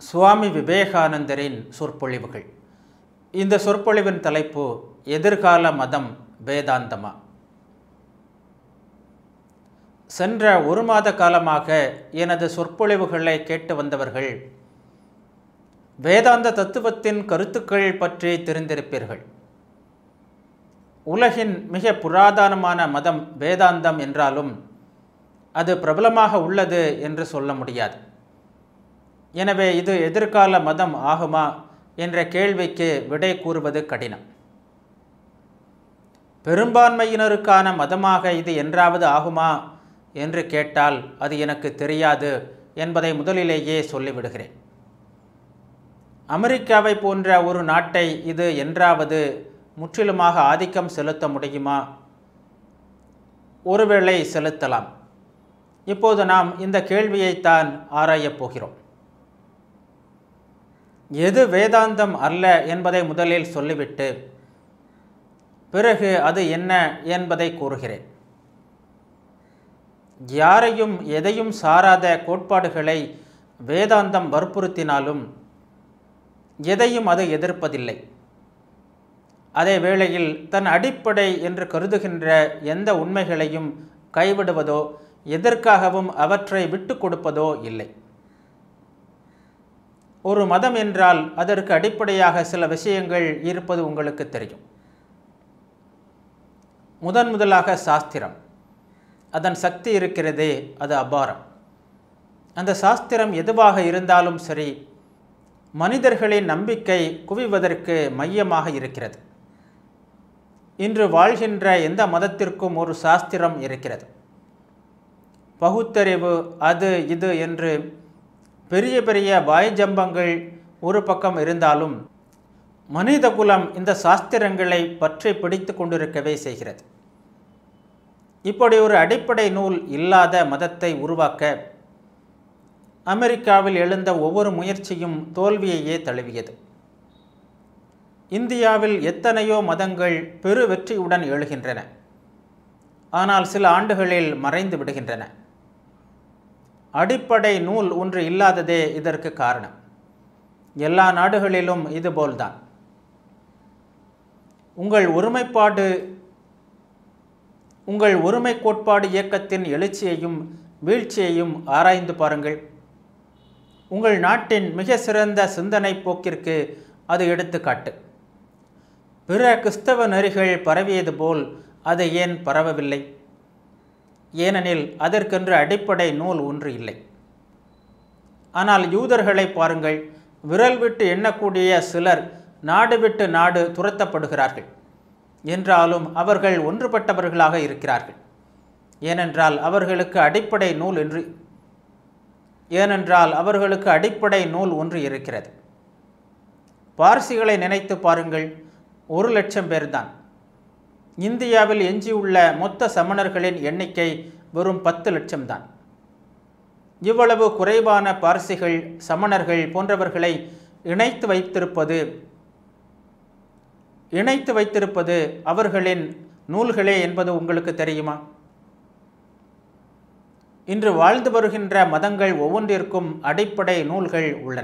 சுவாமி விவேகானந்தரின் சொற்பொழிவுகள் இந்த சொற்பொழிவின் தலைப்பு எதிர்கால மதம் வேதாந்தமா சென்ற ஒரு மாத காலமாக எனது சொற்பொழிவுகளை கேட்டு வந்தவர்கள் வேதாந்த தத்துவத்தின் கருத்துக்கள் பற்றி தெரிந்திருப்பீர்கள் உலகின் மிக புராதனமான மதம் வேதாந்தம் என்றாலும் அது பிரபலமாக உள்ளது என்று சொல்ல முடியாது எனவே இது எதிர்கால மதம் ஆகுமா என்ற கேள்விக்கு விடை கூறுவது கடினம் பெரும்பான்மையினருக்கான மதமாக இது என்றாவது ஆகுமா என்று கேட்டால் அது எனக்கு தெரியாது என்பதை முதலிலேயே சொல்லிவிடுகிறேன் அமெரிக்காவை போன்ற ஒரு நாட்டை இது என்றாவது முற்றிலுமாக ஆதிக்கம் செலுத்த முடியுமா ஒருவேளை செலுத்தலாம் இப்போது நாம் இந்த கேள்வியைத்தான் ஆராயப் போகிறோம் எது வேதாந்தம் அல்ல என்பதை முதலில் சொல்லிவிட்டு பிறகு அது என்ன என்பதை கூறுகிறேன் யாரையும் எதையும் சாராத கோட்பாடுகளை வேதாந்தம் வற்புறுத்தினாலும் எதையும் அது எதிர்ப்பதில்லை அதே வேளையில் தன் அடிப்படை என்று கருதுகின்ற எந்த உண்மைகளையும் கைவிடுவதோ எதற்காகவும் அவற்றை விட்டு கொடுப்பதோ இல்லை ஒரு மதம் என்றால் அதற்கு அடிப்படையாக சில விஷயங்கள் இருப்பது உங்களுக்கு தெரியும் முதன் முதலாக சாஸ்திரம் அதன் சக்தி இருக்கிறதே அது அபாரம் அந்த சாஸ்திரம் எதுவாக இருந்தாலும் சரி மனிதர்களின் நம்பிக்கை குவிவதற்கு மையமாக இருக்கிறது இன்று வாழ்கின்ற எந்த மதத்திற்கும் ஒரு சாஸ்திரம் இருக்கிறது பகுத்தறிவு அது இது என்று பெரிய பெரிய வாய்ஜம்பங்கள் ஒரு பக்கம் இருந்தாலும் மனித குலம் இந்த சாஸ்திரங்களை பற்றி பிடித்து கொண்டிருக்கவே செய்கிறது இப்படி ஒரு அடிப்படை நூல் இல்லாத மதத்தை உருவாக்க அமெரிக்காவில் எழுந்த ஒவ்வொரு முயற்சியும் தோல்வியையே தழுவியது இந்தியாவில் எத்தனையோ மதங்கள் பெரு வெற்றியுடன் எழுகின்றன ஆனால் சில ஆண்டுகளில் மறைந்து விடுகின்றன அடிப்படை நூல் ஒன்று இல்லாததே இதற்கு காரணம் எல்லா நாடுகளிலும் இதுபோல்தான் உங்கள் ஒருமைப்பாடு உங்கள் ஒருமை கோட்பாடு இயக்கத்தின் எழுச்சியையும் வீழ்ச்சியையும் ஆராய்ந்து பாருங்கள் உங்கள் நாட்டின் மிக சிறந்த சிந்தனை போக்கிற்கு அது எடுத்துக்காட்டு பிற கிறிஸ்தவ நெறிகள் பரவியது போல் அது ஏன் பரவவில்லை ஏனெனில் அதற்கென்று அடிப்படை நூல் ஒன்று இல்லை ஆனால் யூதர்களை பாருங்கள் விரல் விட்டு எண்ணக்கூடிய சிலர் நாடு விட்டு நாடு துரத்தப்படுகிறார்கள் என்றாலும் அவர்கள் ஒன்றுபட்டவர்களாக இருக்கிறார்கள் ஏனென்றால் அவர்களுக்கு அடிப்படை நூல் என்று ஏனென்றால் அவர்களுக்கு அடிப்படை நூல் ஒன்று இருக்கிறது பார்சிகளை நினைத்து பாருங்கள் ஒரு லட்சம் பேர்தான் இந்தியாவில் எஞ்சியுள்ள மொத்த சமணர்களின் எண்ணிக்கை வெறும் பத்து லட்சம்தான் இவ்வளவு குறைவான பார்சிகள் சமணர்கள் போன்றவர்களை இணைத்து வைத்திருப்பது இணைத்து வைத்திருப்பது அவர்களின் நூல்களே என்பது உங்களுக்கு தெரியுமா இன்று வாழ்ந்து வருகின்ற மதங்கள் ஒவ்வொன்றிற்கும் அடிப்படை நூல்கள் உள்ளன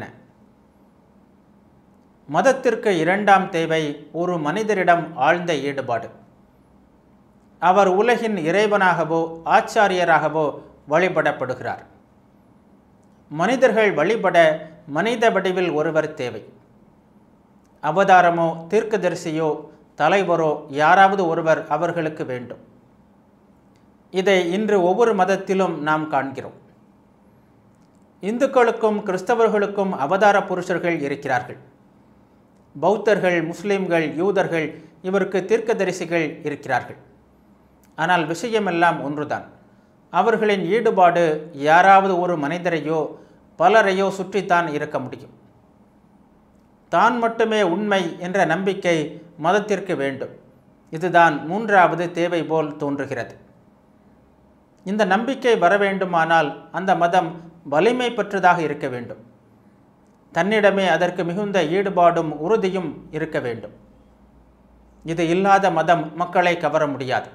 மதத்திற்கு இரண்டாம் தேவை ஒரு மனிதரிடம் ஆழ்ந்த ஈடுபாடு அவர் உலகின் இறைவனாகவோ ஆச்சாரியராகவோ வழிபடப்படுகிறார் மனிதர்கள் வழிபட மனித வடிவில் ஒருவர் தேவை அவதாரமோ தீர்க்கதரிசியோ தலைவரோ யாராவது ஒருவர் அவர்களுக்கு வேண்டும் இதை இன்று ஒவ்வொரு மதத்திலும் நாம் காண்கிறோம் இந்துக்களுக்கும் கிறிஸ்தவர்களுக்கும் அவதார புருஷர்கள் இருக்கிறார்கள் பௌத்தர்கள் முஸ்லிம்கள் யூதர்கள் இவருக்கு தீர்க்கதரிசிகள் இருக்கிறார்கள் ஆனால் விஷயமெல்லாம் ஒன்றுதான் அவர்களின் ஈடுபாடு யாராவது ஒரு மனிதரையோ பலரையோ சுற்றித்தான் இருக்க முடியும் தான் மட்டுமே உண்மை என்ற நம்பிக்கை மதத்திற்கு வேண்டும் இதுதான் மூன்றாவது தேவை போல் தோன்றுகிறது இந்த நம்பிக்கை வர வேண்டுமானால் அந்த மதம் வலிமை பெற்றதாக இருக்க வேண்டும் தன்னிடமே அதற்கு மிகுந்த ஈடுபாடும் உறுதியும் இருக்க வேண்டும் இது இல்லாத மதம் மக்களை கவர முடியாது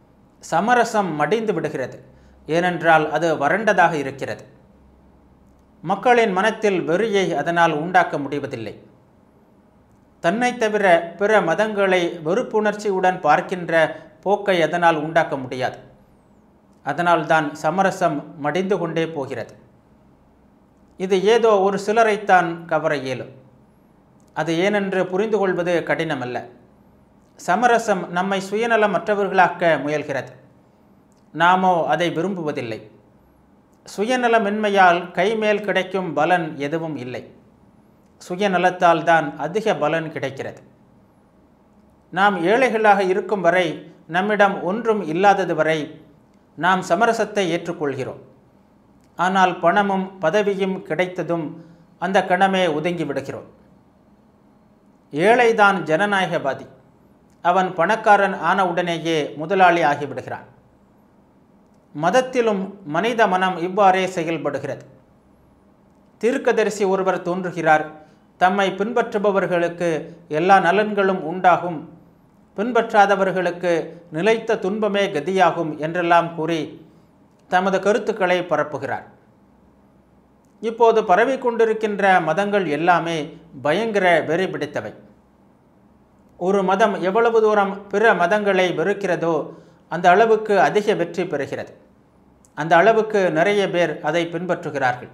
சமரசம் மடிந்து விடுகிறது ஏனென்றால் அது வறண்டதாக இருக்கிறது மக்களின் மனத்தில் வெறியை அதனால் உண்டாக்க முடிவதில்லை தன்னை தவிர பிற மதங்களை வெறுப்புணர்ச்சியுடன் பார்க்கின்ற போக்கை அதனால் உண்டாக்க முடியாது அதனால்தான் சமரசம் மடிந்து கொண்டே போகிறது இது ஏதோ ஒரு சிலரைத்தான் கவர இயலும் அது ஏனென்று புரிந்து கொள்வது கடினமல்ல சமரசம் நம்மை சுயநலமற்றவர்களாக்க முயல்கிறது நாமோ அதை விரும்புவதில்லை சுயநலமின்மையால் கைமேல் கிடைக்கும் பலன் எதுவும் இல்லை சுயநலத்தால் தான் அதிக பலன் கிடைக்கிறது நாம் ஏழைகளாக இருக்கும் வரை நம்மிடம் ஒன்றும் இல்லாதது வரை நாம் சமரசத்தை ஏற்றுக்கொள்கிறோம் ஆனால் பணமும் பதவியும் கிடைத்ததும் அந்த கணமே ஒதுங்கி விடுகிறோம் ஏழைதான் ஜனநாயகவாதி அவன் பணக்காரன் ஆன உடனேயே முதலாளி ஆகிவிடுகிறான் மதத்திலும் மனித மனம் இவ்வாறே செயல்படுகிறது தீர்க்கதரிசி ஒருவர் தோன்றுகிறார் தம்மை பின்பற்றுபவர்களுக்கு எல்லா நலன்களும் உண்டாகும் பின்பற்றாதவர்களுக்கு நிலைத்த துன்பமே கதியாகும் என்றெல்லாம் கூறி தமது கருத்துக்களை பரப்புகிறார் இப்போது பரவிக்கொண்டிருக்கின்ற மதங்கள் எல்லாமே பயங்கர வெறி பிடித்தவை ஒரு மதம் எவ்வளவு தூரம் பிற மதங்களை வெறுக்கிறதோ அந்த அளவுக்கு அதிக வெற்றி பெறுகிறது அந்த அளவுக்கு நிறைய பேர் அதை பின்பற்றுகிறார்கள்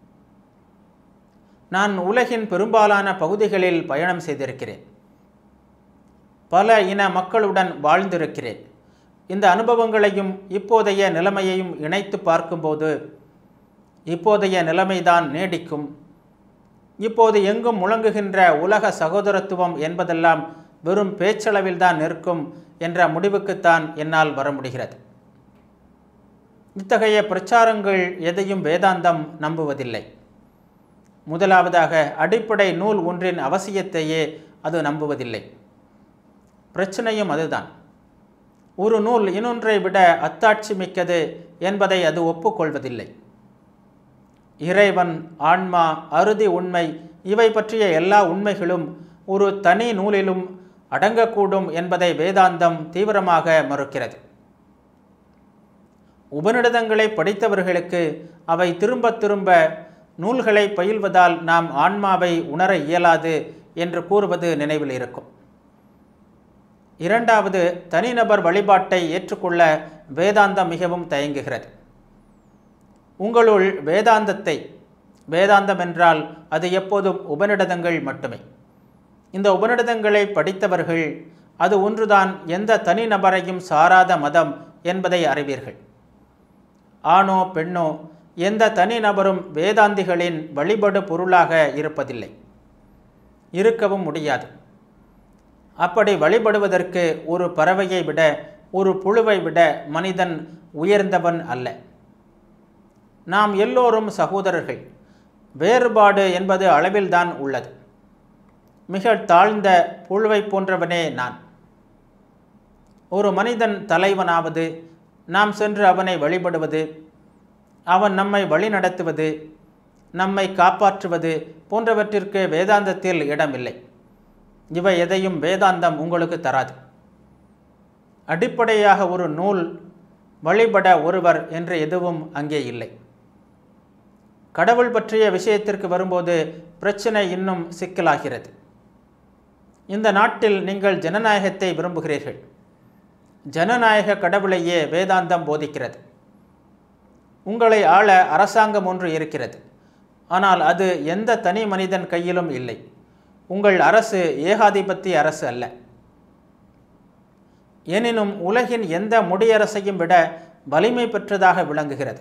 நான் உலகின் பெரும்பாலான பகுதிகளில் பயணம் செய்திருக்கிறேன் பல இன மக்களுடன் வாழ்ந்திருக்கிறேன் இந்த அனுபவங்களையும் இப்போதைய நிலைமையையும் இணைத்து பார்க்கும்போது இப்போதைய நிலைமைதான் நீடிக்கும் இப்போது எங்கும் முழங்குகின்ற உலக சகோதரத்துவம் என்பதெல்லாம் வெறும் பேச்சளவில்தான் நிற்கும் என்ற முடிவுக்குத்தான் என்னால் வர முடிகிறது இத்தகைய பிரச்சாரங்கள் எதையும் வேதாந்தம் நம்புவதில்லை முதலாவதாக அடிப்படை நூல் ஒன்றின் அவசியத்தையே அது நம்புவதில்லை பிரச்சனையும் அதுதான் ஒரு நூல் இன்னொன்றை விட அத்தாட்சி மிக்கது என்பதை அது ஒப்புக்கொள்வதில்லை இறைவன் ஆன்மா அறுதி உண்மை இவை பற்றிய எல்லா உண்மைகளும் ஒரு தனி நூலிலும் அடங்கக்கூடும் என்பதை வேதாந்தம் தீவிரமாக மறுக்கிறது உபநிடதங்களை படித்தவர்களுக்கு அவை திரும்ப திரும்ப நூல்களை பயில்வதால் நாம் ஆன்மாவை உணர இயலாது என்று கூறுவது நினைவில் இருக்கும் இரண்டாவது தனிநபர் வழிபாட்டை ஏற்றுக்கொள்ள வேதாந்தம் மிகவும் தயங்குகிறது உங்களுள் வேதாந்தத்தை வேதாந்தம் என்றால் அது எப்போதும் உபநிடதங்கள் மட்டுமே இந்த உபநிடதங்களை படித்தவர்கள் அது ஒன்றுதான் எந்த தனிநபரையும் சாராத மதம் என்பதை அறிவீர்கள் ஆணோ பெண்ணோ எந்த தனிநபரும் வேதாந்திகளின் வழிபடு பொருளாக இருப்பதில்லை இருக்கவும் முடியாது அப்படி வழிபடுவதற்கு ஒரு பறவையை விட ஒரு புழுவை விட மனிதன் உயர்ந்தவன் அல்ல நாம் எல்லோரும் சகோதரர்கள் வேறுபாடு என்பது அளவில்தான் உள்ளது மிக தாழ்ந்த புழுவை போன்றவனே நான் ஒரு மனிதன் தலைவனாவது நாம் சென்று அவனை வழிபடுவது அவன் நம்மை வழிநடத்துவது நம்மை காப்பாற்றுவது போன்றவற்றிற்கு வேதாந்தத்தில் இடமில்லை இவை எதையும் வேதாந்தம் உங்களுக்கு தராது அடிப்படையாக ஒரு நூல் வழிபட ஒருவர் என்று எதுவும் அங்கே இல்லை கடவுள் பற்றிய விஷயத்திற்கு வரும்போது பிரச்சனை இன்னும் சிக்கலாகிறது இந்த நாட்டில் நீங்கள் ஜனநாயகத்தை விரும்புகிறீர்கள் ஜனநாயக கடவுளையே வேதாந்தம் போதிக்கிறது உங்களை ஆள அரசாங்கம் ஒன்று இருக்கிறது ஆனால் அது எந்த தனி மனிதன் கையிலும் இல்லை உங்கள் அரசு ஏகாதிபத்திய அரசு அல்ல எனினும் உலகின் எந்த முடியரசையும் விட வலிமை பெற்றதாக விளங்குகிறது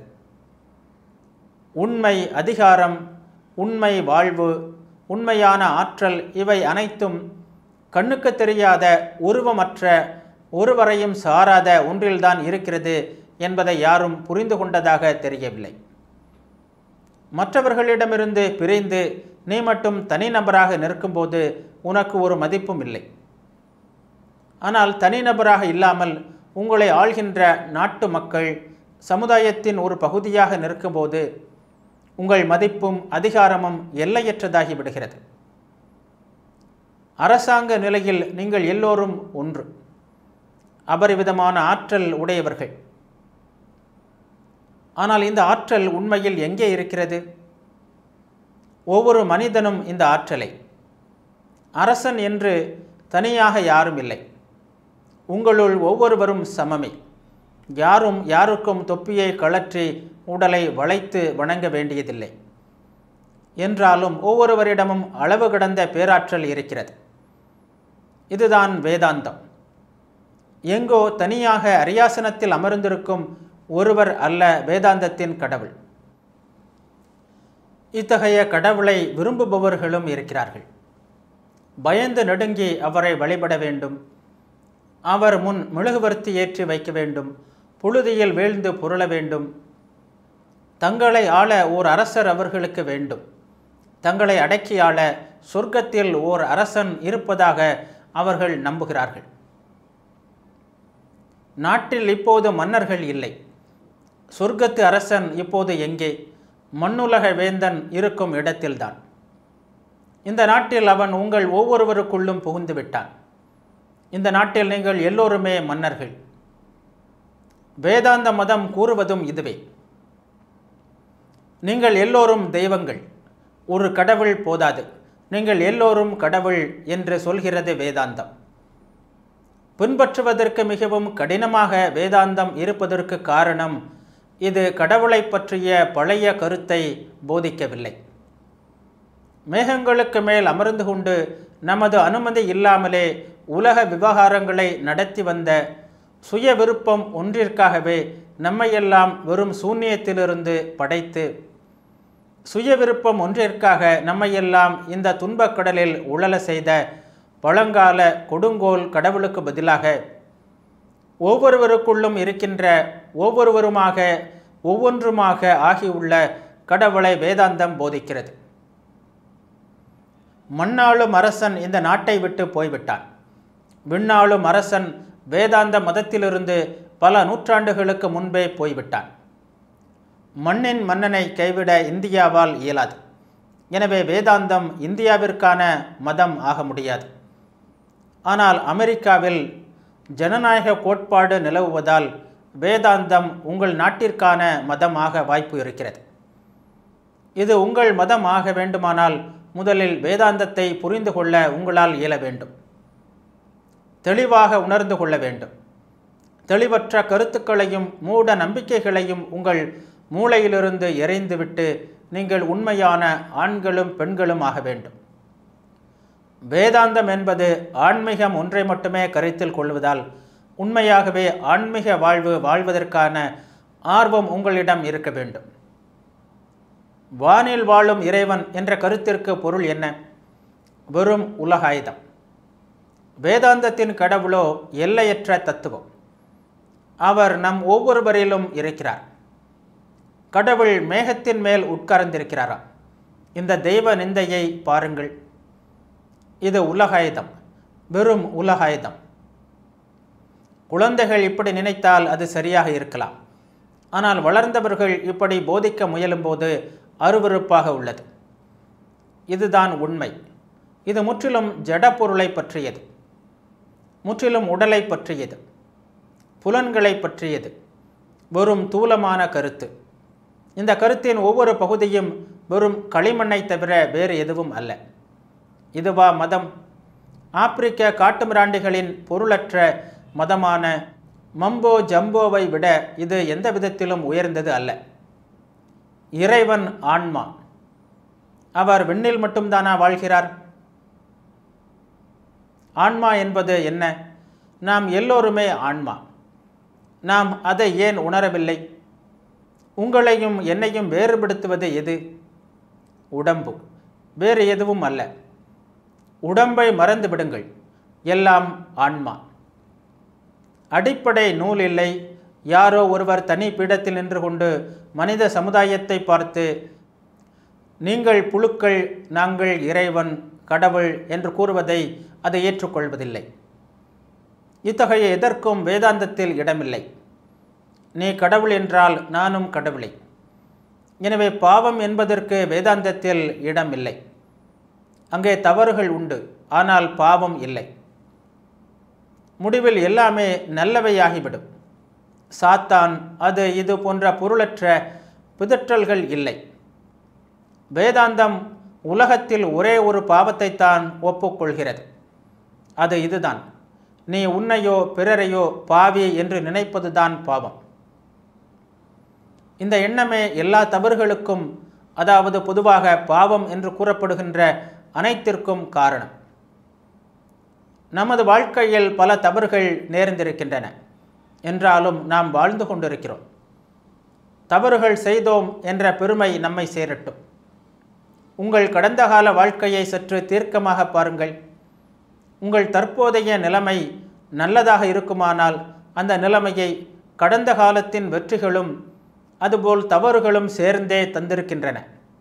உண்மை அதிகாரம் உண்மை வாழ்வு உண்மையான ஆற்றல் இவை அனைத்தும் கண்ணுக்கு தெரியாத உருவமற்ற ஒருவரையும் சாராத ஒன்றில்தான் இருக்கிறது என்பதை யாரும் புரிந்து கொண்டதாக தெரியவில்லை மற்றவர்களிடமிருந்து பிரிந்து நீ மட்டும் தனிநபராக நிற்கும்போது உனக்கு ஒரு மதிப்பும் இல்லை ஆனால் தனிநபராக இல்லாமல் உங்களை ஆள்கின்ற நாட்டு மக்கள் சமுதாயத்தின் ஒரு பகுதியாக நிற்கும்போது உங்கள் மதிப்பும் அதிகாரமும் எல்லையற்றதாகி விடுகிறது அரசாங்க நிலையில் நீங்கள் எல்லோரும் ஒன்று அபரிவிதமான ஆற்றல் உடையவர்கள் ஆனால் இந்த ஆற்றல் உண்மையில் எங்கே இருக்கிறது ஒவ்வொரு மனிதனும் இந்த ஆற்றலை அரசன் என்று தனியாக யாரும் இல்லை உங்களுள் ஒவ்வொருவரும் சமமே யாரும் யாருக்கும் தொப்பியை கழற்றி உடலை வளைத்து வணங்க வேண்டியதில்லை என்றாலும் ஒவ்வொருவரிடமும் அளவு கடந்த பேராற்றல் இருக்கிறது இதுதான் வேதாந்தம் எங்கோ தனியாக அரியாசனத்தில் அமர்ந்திருக்கும் ஒருவர் அல்ல வேதாந்தத்தின் கடவுள் இத்தகைய கடவுளை விரும்புபவர்களும் இருக்கிறார்கள் பயந்து நடுங்கி அவரை வழிபட வேண்டும் அவர் முன் மெழுகுவர்த்தி ஏற்றி வைக்க வேண்டும் புழுதியில் வீழ்ந்து புரள வேண்டும் தங்களை ஆள ஓர் அரசர் அவர்களுக்கு வேண்டும் தங்களை அடக்கி ஆள சொர்க்கத்தில் ஓர் அரசன் இருப்பதாக அவர்கள் நம்புகிறார்கள் நாட்டில் இப்போது மன்னர்கள் இல்லை சொர்க்கத்து அரசன் இப்போது எங்கே மண்ணுலக வேந்தன் இருக்கும் இடத்தில்தான் இந்த நாட்டில் அவன் உங்கள் ஒவ்வொருவருக்குள்ளும் புகுந்து விட்டான் இந்த நாட்டில் நீங்கள் எல்லோருமே மன்னர்கள் வேதாந்த மதம் கூறுவதும் இதுவே நீங்கள் எல்லோரும் தெய்வங்கள் ஒரு கடவுள் போதாது நீங்கள் எல்லோரும் கடவுள் என்று சொல்கிறது வேதாந்தம் பின்பற்றுவதற்கு மிகவும் கடினமாக வேதாந்தம் இருப்பதற்கு காரணம் இது கடவுளை பற்றிய பழைய கருத்தை போதிக்கவில்லை மேகங்களுக்கு மேல் அமர்ந்து கொண்டு நமது அனுமதி இல்லாமலே உலக விவகாரங்களை நடத்தி வந்த சுய விருப்பம் ஒன்றிற்காகவே நம்மையெல்லாம் வெறும் சூன்யத்திலிருந்து படைத்து சுய விருப்பம் ஒன்றிற்காக நம்மையெல்லாம் இந்த துன்பக்கடலில் உழல செய்த பழங்கால கொடுங்கோல் கடவுளுக்கு பதிலாக ஒவ்வொருவருக்குள்ளும் இருக்கின்ற ஒவ்வொருவருமாக ஒவ்வொன்றுமாக ஆகியுள்ள கடவுளை வேதாந்தம் போதிக்கிறது மண்ணாளும் அரசன் இந்த நாட்டை விட்டு போய்விட்டான் விண்ணாளும் அரசன் வேதாந்த மதத்திலிருந்து பல நூற்றாண்டுகளுக்கு முன்பே போய்விட்டான் மண்ணின் மன்னனை கைவிட இந்தியாவால் இயலாது எனவே வேதாந்தம் இந்தியாவிற்கான மதம் ஆக முடியாது ஆனால் அமெரிக்காவில் ஜனநாயக கோட்பாடு நிலவுவதால் வேதாந்தம் உங்கள் நாட்டிற்கான மதமாக வாய்ப்பு இருக்கிறது இது உங்கள் மதம் ஆக வேண்டுமானால் முதலில் வேதாந்தத்தை புரிந்து கொள்ள உங்களால் இயல வேண்டும் தெளிவாக உணர்ந்து கொள்ள வேண்டும் தெளிவற்ற கருத்துக்களையும் மூட நம்பிக்கைகளையும் உங்கள் மூளையிலிருந்து எறிந்துவிட்டு நீங்கள் உண்மையான ஆண்களும் பெண்களும் ஆக வேண்டும் வேதாந்தம் என்பது ஆன்மீகம் ஒன்றை மட்டுமே கருத்தில் கொள்வதால் உண்மையாகவே ஆன்மீக வாழ்வு வாழ்வதற்கான ஆர்வம் உங்களிடம் இருக்க வேண்டும் வானில் வாழும் இறைவன் என்ற கருத்திற்கு பொருள் என்ன வெறும் உலகாயுதம் வேதாந்தத்தின் கடவுளோ எல்லையற்ற தத்துவம் அவர் நம் ஒவ்வொருவரிலும் இருக்கிறார் கடவுள் மேகத்தின் மேல் உட்கார்ந்திருக்கிறாராம் இந்த தெய்வ நிந்தையை பாருங்கள் இது உலகாயுதம் வெறும் உலகாயுதம் குழந்தைகள் இப்படி நினைத்தால் அது சரியாக இருக்கலாம் ஆனால் வளர்ந்தவர்கள் இப்படி போதிக்க முயலும்போது அருவருப்பாக உள்ளது இதுதான் உண்மை இது முற்றிலும் ஜட பொருளை பற்றியது முற்றிலும் உடலை பற்றியது புலன்களை பற்றியது வெறும் தூலமான கருத்து இந்த கருத்தின் ஒவ்வொரு பகுதியும் வெறும் களிமண்ணை தவிர வேறு எதுவும் அல்ல இதுவா மதம் ஆப்பிரிக்க காட்டுமிராண்டிகளின் பொருளற்ற மதமான மம்போ ஜம்போவை விட இது எந்த விதத்திலும் உயர்ந்தது அல்ல இறைவன் ஆன்மா அவர் விண்ணில் மட்டும்தானா வாழ்கிறார் ஆன்மா என்பது என்ன நாம் எல்லோருமே ஆன்மா நாம் அதை ஏன் உணரவில்லை உங்களையும் என்னையும் வேறுபடுத்துவது எது உடம்பு வேறு எதுவும் அல்ல உடம்பை மறந்து விடுங்கள் எல்லாம் ஆன்மா அடிப்படை நூல் இல்லை யாரோ ஒருவர் தனி பீடத்தில் நின்று கொண்டு மனித சமுதாயத்தை பார்த்து நீங்கள் புழுக்கள் நாங்கள் இறைவன் கடவுள் என்று கூறுவதை அதை ஏற்றுக்கொள்வதில்லை இத்தகைய எதற்கும் வேதாந்தத்தில் இடமில்லை நீ கடவுள் என்றால் நானும் கடவுளை எனவே பாவம் என்பதற்கு வேதாந்தத்தில் இடமில்லை அங்கே தவறுகள் உண்டு ஆனால் பாவம் இல்லை முடிவில் எல்லாமே நல்லவையாகிவிடும் சாத்தான் அது இது போன்ற பொருளற்ற பிதற்றல்கள் இல்லை வேதாந்தம் உலகத்தில் ஒரே ஒரு பாவத்தைத்தான் ஒப்புக்கொள்கிறது அது இதுதான் நீ உன்னையோ பிறரையோ பாவி என்று நினைப்பதுதான் பாவம் இந்த எண்ணமே எல்லா தவறுகளுக்கும் அதாவது பொதுவாக பாவம் என்று கூறப்படுகின்ற அனைத்திற்கும் காரணம் நமது வாழ்க்கையில் பல தவறுகள் நேர்ந்திருக்கின்றன என்றாலும் நாம் வாழ்ந்து கொண்டிருக்கிறோம் தவறுகள் செய்தோம் என்ற பெருமை நம்மை சேரட்டும் உங்கள் கடந்த கால வாழ்க்கையை சற்று தீர்க்கமாக பாருங்கள் உங்கள் தற்போதைய நிலைமை நல்லதாக இருக்குமானால் அந்த நிலைமையை கடந்த காலத்தின் வெற்றிகளும் அதுபோல் தவறுகளும் சேர்ந்தே தந்திருக்கின்றன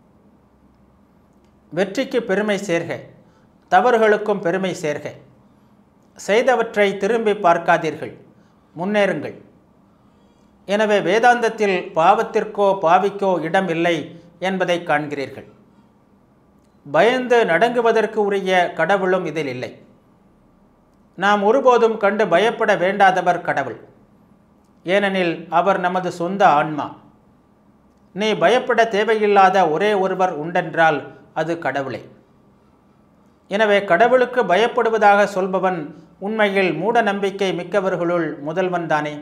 வெற்றிக்கு பெருமை சேர்க தவறுகளுக்கும் பெருமை சேர்க செய்தவற்றை திரும்பி பார்க்காதீர்கள் முன்னேறுங்கள் எனவே வேதாந்தத்தில் பாவத்திற்கோ பாவிக்கோ இடம் இல்லை என்பதை காண்கிறீர்கள் பயந்து நடுங்குவதற்கு உரிய கடவுளும் இதில் இல்லை நாம் ஒருபோதும் கண்டு பயப்பட வேண்டாதவர் கடவுள் ஏனெனில் அவர் நமது சொந்த ஆன்மா நீ பயப்பட தேவையில்லாத ஒரே ஒருவர் உண்டென்றால் அது கடவுளே எனவே கடவுளுக்கு பயப்படுவதாக சொல்பவன் உண்மையில் மூட நம்பிக்கை மிக்கவர்களுள் முதல்வன் தானே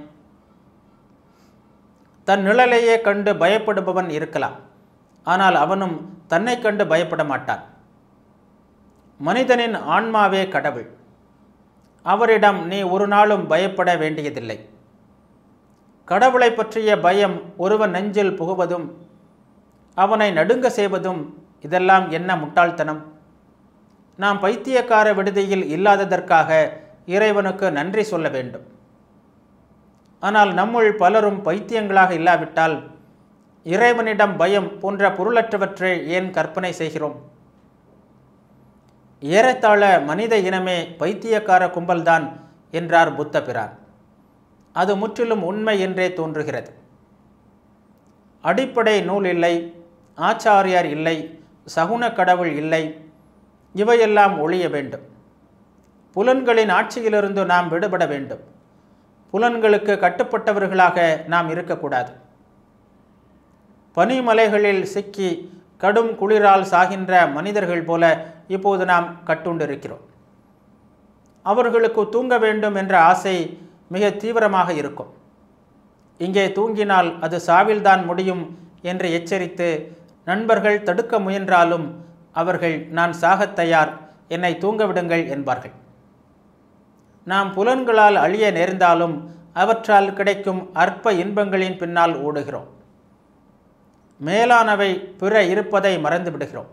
தன் நிழலையே கண்டு பயப்படுபவன் இருக்கலாம் ஆனால் அவனும் தன்னை கண்டு பயப்பட மாட்டான் மனிதனின் ஆன்மாவே கடவுள் அவரிடம் நீ ஒரு நாளும் பயப்பட வேண்டியதில்லை கடவுளை பற்றிய பயம் ஒருவன் நெஞ்சில் புகுவதும் அவனை நடுங்க செய்வதும் இதெல்லாம் என்ன முட்டாள்தனம் நாம் பைத்தியக்கார விடுதியில் இல்லாததற்காக இறைவனுக்கு நன்றி சொல்ல வேண்டும் ஆனால் நம்முள் பலரும் பைத்தியங்களாக இல்லாவிட்டால் இறைவனிடம் பயம் போன்ற பொருளற்றவற்றை ஏன் கற்பனை செய்கிறோம் ஏறத்தாழ மனித இனமே பைத்தியக்கார கும்பல்தான் என்றார் புத்த பிரான் அது முற்றிலும் உண்மை என்றே தோன்றுகிறது அடிப்படை நூல் இல்லை ஆச்சாரியார் இல்லை சகுன கடவுள் இல்லை இவையெல்லாம் ஒழிய வேண்டும் புலன்களின் ஆட்சியிலிருந்து நாம் விடுபட வேண்டும் புலன்களுக்கு கட்டுப்பட்டவர்களாக நாம் இருக்கக்கூடாது பனிமலைகளில் சிக்கி கடும் குளிரால் சாகின்ற மனிதர்கள் போல இப்போது நாம் கட்டுண்டிருக்கிறோம் அவர்களுக்கு தூங்க வேண்டும் என்ற ஆசை மிக தீவிரமாக இருக்கும் இங்கே தூங்கினால் அது சாவில்தான் முடியும் என்று எச்சரித்து நண்பர்கள் தடுக்க முயன்றாலும் அவர்கள் நான் சாகத் தயார் என்னை தூங்க விடுங்கள் என்பார்கள் நாம் புலன்களால் அழிய நேர்ந்தாலும் அவற்றால் கிடைக்கும் அற்ப இன்பங்களின் பின்னால் ஓடுகிறோம் மேலானவை பிற இருப்பதை மறந்து விடுகிறோம்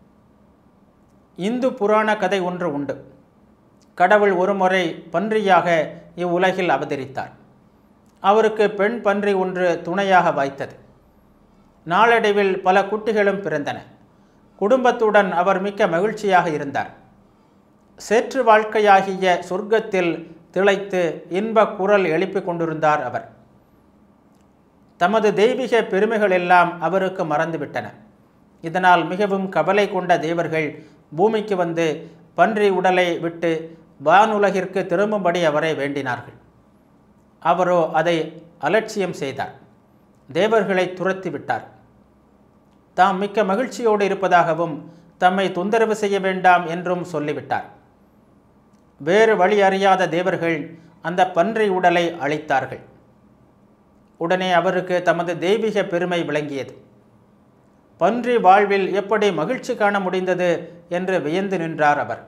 இந்து புராண கதை ஒன்று உண்டு கடவுள் ஒருமுறை பன்றியாக இவ்வுலகில் அவதரித்தார் அவருக்கு பெண் பன்றி ஒன்று துணையாக வாய்த்தது நாளடைவில் பல குட்டிகளும் பிறந்தன குடும்பத்துடன் அவர் மிக்க மகிழ்ச்சியாக இருந்தார் சேற்று வாழ்க்கையாகிய சொர்க்கத்தில் திளைத்து இன்ப குரல் எழுப்பிக் கொண்டிருந்தார் அவர் தமது தெய்வீக பெருமைகள் எல்லாம் அவருக்கு மறந்துவிட்டன இதனால் மிகவும் கவலை கொண்ட தேவர்கள் பூமிக்கு வந்து பன்றி உடலை விட்டு வானுலகிற்கு திரும்பும்படி அவரை வேண்டினார்கள் அவரோ அதை அலட்சியம் செய்தார் தேவர்களை துரத்தி விட்டார் தாம் மிக்க மகிழ்ச்சியோடு இருப்பதாகவும் தம்மை தொந்தரவு செய்ய வேண்டாம் என்றும் சொல்லிவிட்டார் வேறு வழி அறியாத தேவர்கள் அந்த பன்றி உடலை அழித்தார்கள் உடனே அவருக்கு தமது தெய்வீக பெருமை விளங்கியது பன்றி வாழ்வில் எப்படி மகிழ்ச்சி காண முடிந்தது என்று வியந்து நின்றார் அவர்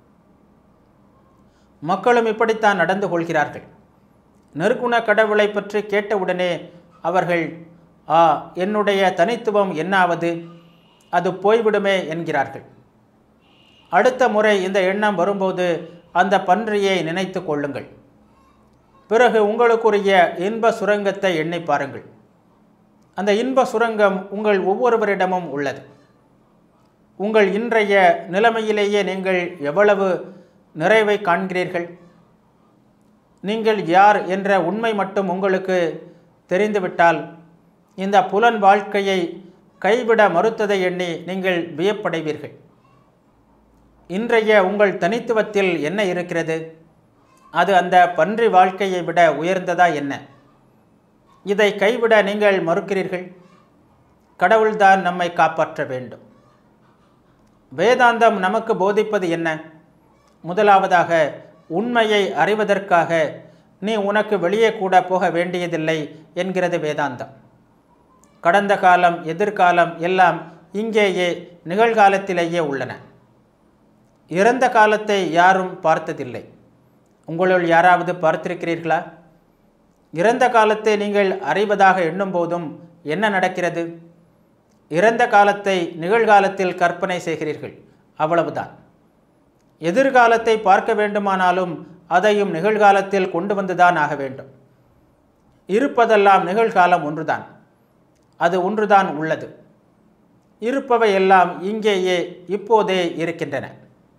மக்களும் இப்படித்தான் நடந்து கொள்கிறார்கள் நெருக்குண கடவுளை பற்றி கேட்டவுடனே அவர்கள் ஆ என்னுடைய தனித்துவம் என்னாவது அது போய்விடுமே என்கிறார்கள் அடுத்த முறை இந்த எண்ணம் வரும்போது அந்த பன்றியை நினைத்து கொள்ளுங்கள் பிறகு உங்களுக்குரிய இன்ப சுரங்கத்தை எண்ணி பாருங்கள் அந்த இன்ப சுரங்கம் உங்கள் ஒவ்வொருவரிடமும் உள்ளது உங்கள் இன்றைய நிலைமையிலேயே நீங்கள் எவ்வளவு நிறைவை காண்கிறீர்கள் நீங்கள் யார் என்ற உண்மை மட்டும் உங்களுக்கு தெரிந்துவிட்டால் இந்த புலன் வாழ்க்கையை கைவிட மறுத்ததை எண்ணி நீங்கள் வியப்படைவீர்கள் இன்றைய உங்கள் தனித்துவத்தில் என்ன இருக்கிறது அது அந்த பன்றி வாழ்க்கையை விட உயர்ந்ததா என்ன இதை கைவிட நீங்கள் மறுக்கிறீர்கள் கடவுள்தான் நம்மை காப்பாற்ற வேண்டும் வேதாந்தம் நமக்கு போதிப்பது என்ன முதலாவதாக உண்மையை அறிவதற்காக நீ உனக்கு வெளியே கூட போக வேண்டியதில்லை என்கிறது வேதாந்தம் கடந்த காலம் எதிர்காலம் எல்லாம் இங்கேயே நிகழ்காலத்திலேயே உள்ளன இறந்த காலத்தை யாரும் பார்த்ததில்லை உங்களுள் யாராவது பார்த்திருக்கிறீர்களா இறந்த காலத்தை நீங்கள் அறிவதாக எண்ணும் போதும் என்ன நடக்கிறது இறந்த காலத்தை நிகழ்காலத்தில் கற்பனை செய்கிறீர்கள் அவ்வளவுதான் எதிர்காலத்தை பார்க்க வேண்டுமானாலும் அதையும் நிகழ்காலத்தில் கொண்டு வந்துதான் ஆக வேண்டும் இருப்பதெல்லாம் நிகழ்காலம் ஒன்றுதான் அது ஒன்றுதான் உள்ளது இருப்பவை எல்லாம் இங்கேயே இப்போதே இருக்கின்றன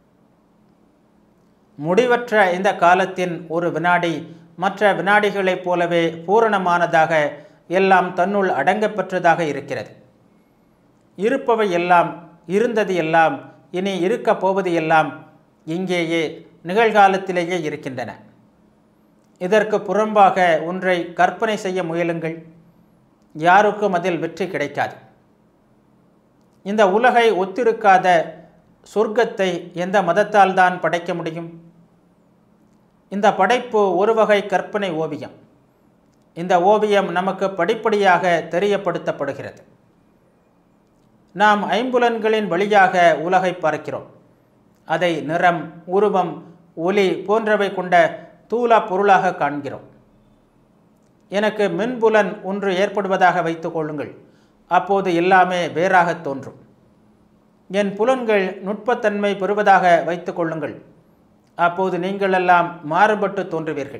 முடிவற்ற இந்த காலத்தின் ஒரு வினாடி மற்ற வினாடிகளைப் போலவே பூரணமானதாக எல்லாம் தன்னுள் அடங்கப்பெற்றதாக இருக்கிறது இருப்பவை எல்லாம் இருந்தது எல்லாம் இனி இருக்கப் போவது எல்லாம் இங்கேயே நிகழ்காலத்திலேயே இருக்கின்றன இதற்கு புறம்பாக ஒன்றை கற்பனை செய்ய முயலுங்கள் யாருக்கும் அதில் வெற்றி கிடைக்காது இந்த உலகை ஒத்திருக்காத சொர்க்கத்தை எந்த மதத்தால் தான் படைக்க முடியும் இந்த படைப்பு ஒரு வகை கற்பனை ஓவியம் இந்த ஓவியம் நமக்கு படிப்படியாக தெரியப்படுத்தப்படுகிறது நாம் ஐம்புலன்களின் வழியாக உலகை பார்க்கிறோம் அதை நிறம் உருவம் ஒலி போன்றவை கொண்ட தூல பொருளாக காண்கிறோம் எனக்கு மின்புலன் ஒன்று ஏற்படுவதாக வைத்துக் கொள்ளுங்கள் அப்போது எல்லாமே வேறாக தோன்றும் என் புலன்கள் நுட்பத்தன்மை பெறுவதாக வைத்துக் கொள்ளுங்கள் அப்போது நீங்களெல்லாம் மாறுபட்டு தோன்றுவீர்கள்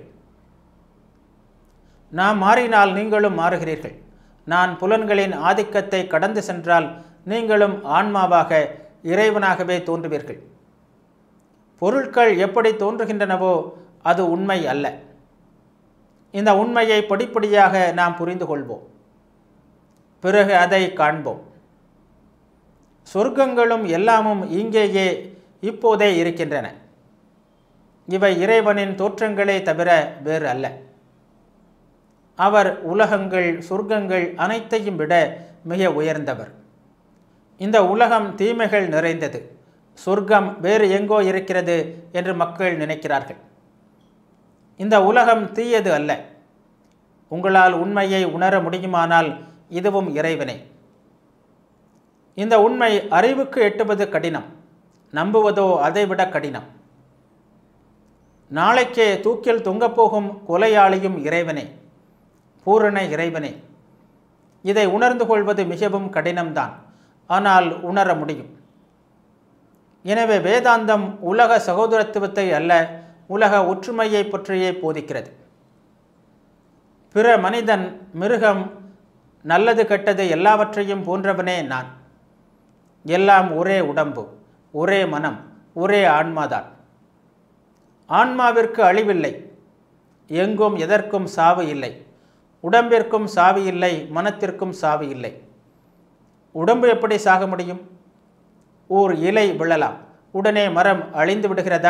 நாம் மாறினால் நீங்களும் மாறுகிறீர்கள் நான் புலன்களின் ஆதிக்கத்தை கடந்து சென்றால் நீங்களும் ஆன்மாவாக இறைவனாகவே தோன்றுவீர்கள் பொருட்கள் எப்படி தோன்றுகின்றனவோ அது உண்மை அல்ல இந்த உண்மையை படிப்படியாக நாம் புரிந்து கொள்வோம் பிறகு அதை காண்போம் சொர்க்கங்களும் எல்லாமும் இங்கேயே இப்போதே இருக்கின்றன இவை இறைவனின் தோற்றங்களே தவிர வேறு அல்ல அவர் உலகங்கள் சொர்க்கங்கள் அனைத்தையும் விட மிக உயர்ந்தவர் இந்த உலகம் தீமைகள் நிறைந்தது சொர்க்கம் வேறு எங்கோ இருக்கிறது என்று மக்கள் நினைக்கிறார்கள் இந்த உலகம் தீயது அல்ல உங்களால் உண்மையை உணர முடியுமானால் இதுவும் இறைவனே இந்த உண்மை அறிவுக்கு எட்டுவது கடினம் நம்புவதோ அதைவிட கடினம் நாளைக்கே தூக்கில் தொங்கப்போகும் கொலையாளியும் இறைவனே பூரண இறைவனே இதை உணர்ந்து கொள்வது மிகவும் கடினம்தான் ஆனால் உணர முடியும் எனவே வேதாந்தம் உலக சகோதரத்துவத்தை அல்ல உலக ஒற்றுமையை பற்றியே போதிக்கிறது பிற மனிதன் மிருகம் நல்லது கெட்டது எல்லாவற்றையும் போன்றவனே நான் எல்லாம் ஒரே உடம்பு ஒரே மனம் ஒரே ஆன்மாதான் ஆன்மாவிற்கு அழிவில்லை எங்கும் எதற்கும் சாவு இல்லை உடம்பிற்கும் சாவு இல்லை மனத்திற்கும் சாவு இல்லை உடம்பு எப்படி சாக முடியும் ஓர் இலை விழலாம் உடனே மரம் அழிந்து விடுகிறதா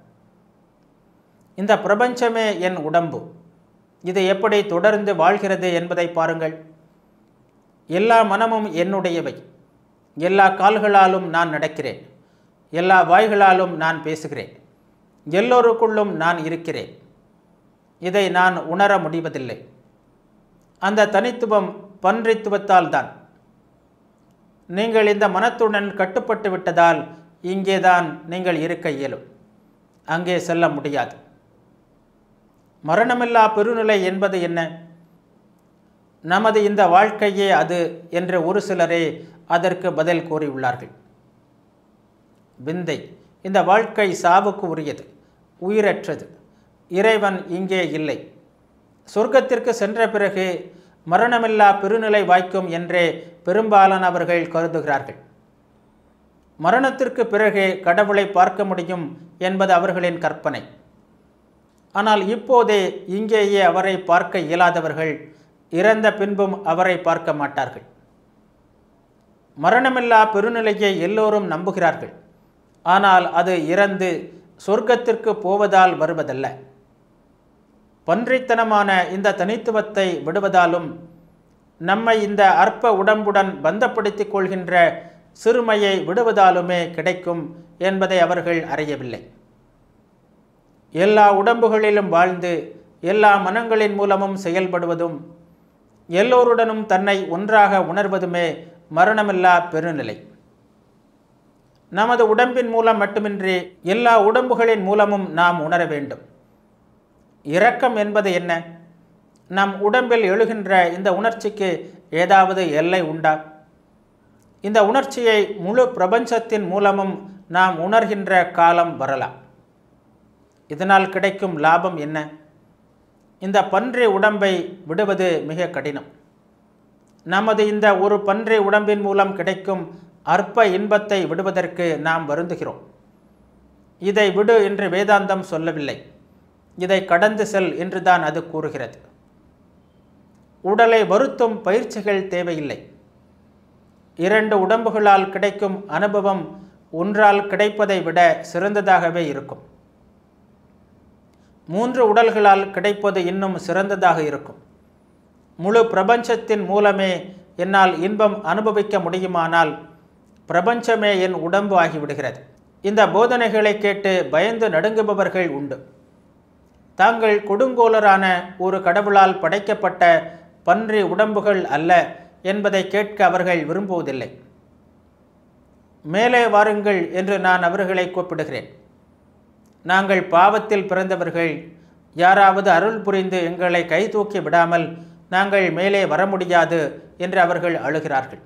இந்த பிரபஞ்சமே என் உடம்பு இது எப்படி தொடர்ந்து வாழ்கிறது என்பதை பாருங்கள் எல்லா மனமும் என்னுடையவை எல்லா கால்களாலும் நான் நடக்கிறேன் எல்லா வாய்களாலும் நான் பேசுகிறேன் எல்லோருக்குள்ளும் நான் இருக்கிறேன் இதை நான் உணர முடிவதில்லை அந்த தனித்துவம் பன்றித்துவத்தால் தான் நீங்கள் இந்த மனத்துடன் கட்டுப்பட்டு விட்டதால் இங்கேதான் நீங்கள் இருக்க இயலும் அங்கே செல்ல முடியாது மரணமில்லா பெருநிலை என்பது என்ன நமது இந்த வாழ்க்கையே அது என்று ஒரு சிலரே அதற்கு பதில் கூறியுள்ளார்கள் விந்தை இந்த வாழ்க்கை சாவுக்கு உரியது உயிரற்றது இறைவன் இங்கே இல்லை சொர்க்கத்திற்கு சென்ற பிறகு மரணமில்லா பெருநிலை வாய்க்கும் என்றே பெரும்பாலானவர்கள் கருதுகிறார்கள் மரணத்திற்கு பிறகு கடவுளை பார்க்க முடியும் என்பது அவர்களின் கற்பனை ஆனால் இப்போதே இங்கேயே அவரை பார்க்க இயலாதவர்கள் இறந்த பின்பும் அவரை பார்க்க மாட்டார்கள் மரணமில்லா பெருநிலையை எல்லோரும் நம்புகிறார்கள் ஆனால் அது இறந்து சொர்க்கத்திற்கு போவதால் வருவதல்ல பன்றித்தனமான இந்த தனித்துவத்தை விடுவதாலும் நம்மை இந்த அற்ப உடம்புடன் பந்தப்படுத்திக் கொள்கின்ற சிறுமையை விடுவதாலுமே கிடைக்கும் என்பதை அவர்கள் அறியவில்லை எல்லா உடம்புகளிலும் வாழ்ந்து எல்லா மனங்களின் மூலமும் செயல்படுவதும் எல்லோருடனும் தன்னை ஒன்றாக உணர்வதுமே மரணமில்லா பெருநிலை நமது உடம்பின் மூலம் மட்டுமின்றி எல்லா உடம்புகளின் மூலமும் நாம் உணர வேண்டும் இரக்கம் என்பது என்ன நம் உடம்பில் எழுகின்ற இந்த உணர்ச்சிக்கு ஏதாவது எல்லை உண்டா இந்த உணர்ச்சியை முழு பிரபஞ்சத்தின் மூலமும் நாம் உணர்கின்ற காலம் வரலாம் இதனால் கிடைக்கும் லாபம் என்ன இந்த பன்றி உடம்பை விடுவது மிக கடினம் நமது இந்த ஒரு பன்றி உடம்பின் மூலம் கிடைக்கும் அற்ப இன்பத்தை விடுவதற்கு நாம் வருந்துகிறோம் இதை விடு என்று வேதாந்தம் சொல்லவில்லை இதை கடந்து செல் என்று தான் அது கூறுகிறது உடலை வருத்தும் பயிற்சிகள் தேவையில்லை இரண்டு உடம்புகளால் கிடைக்கும் அனுபவம் ஒன்றால் கிடைப்பதை விட சிறந்ததாகவே இருக்கும் மூன்று உடல்களால் கிடைப்பது இன்னும் சிறந்ததாக இருக்கும் முழு பிரபஞ்சத்தின் மூலமே என்னால் இன்பம் அனுபவிக்க முடியுமானால் பிரபஞ்சமே என் உடம்பு ஆகிவிடுகிறது இந்த போதனைகளை கேட்டு பயந்து நடுங்குபவர்கள் உண்டு தாங்கள் கொடுங்கோலரான ஒரு கடவுளால் படைக்கப்பட்ட பன்றி உடம்புகள் அல்ல என்பதை கேட்க அவர்கள் விரும்புவதில்லை மேலே வாருங்கள் என்று நான் அவர்களை கூப்பிடுகிறேன் நாங்கள் பாவத்தில் பிறந்தவர்கள் யாராவது அருள் புரிந்து எங்களை கை தூக்கி விடாமல் நாங்கள் மேலே வர முடியாது என்று அவர்கள் அழுகிறார்கள்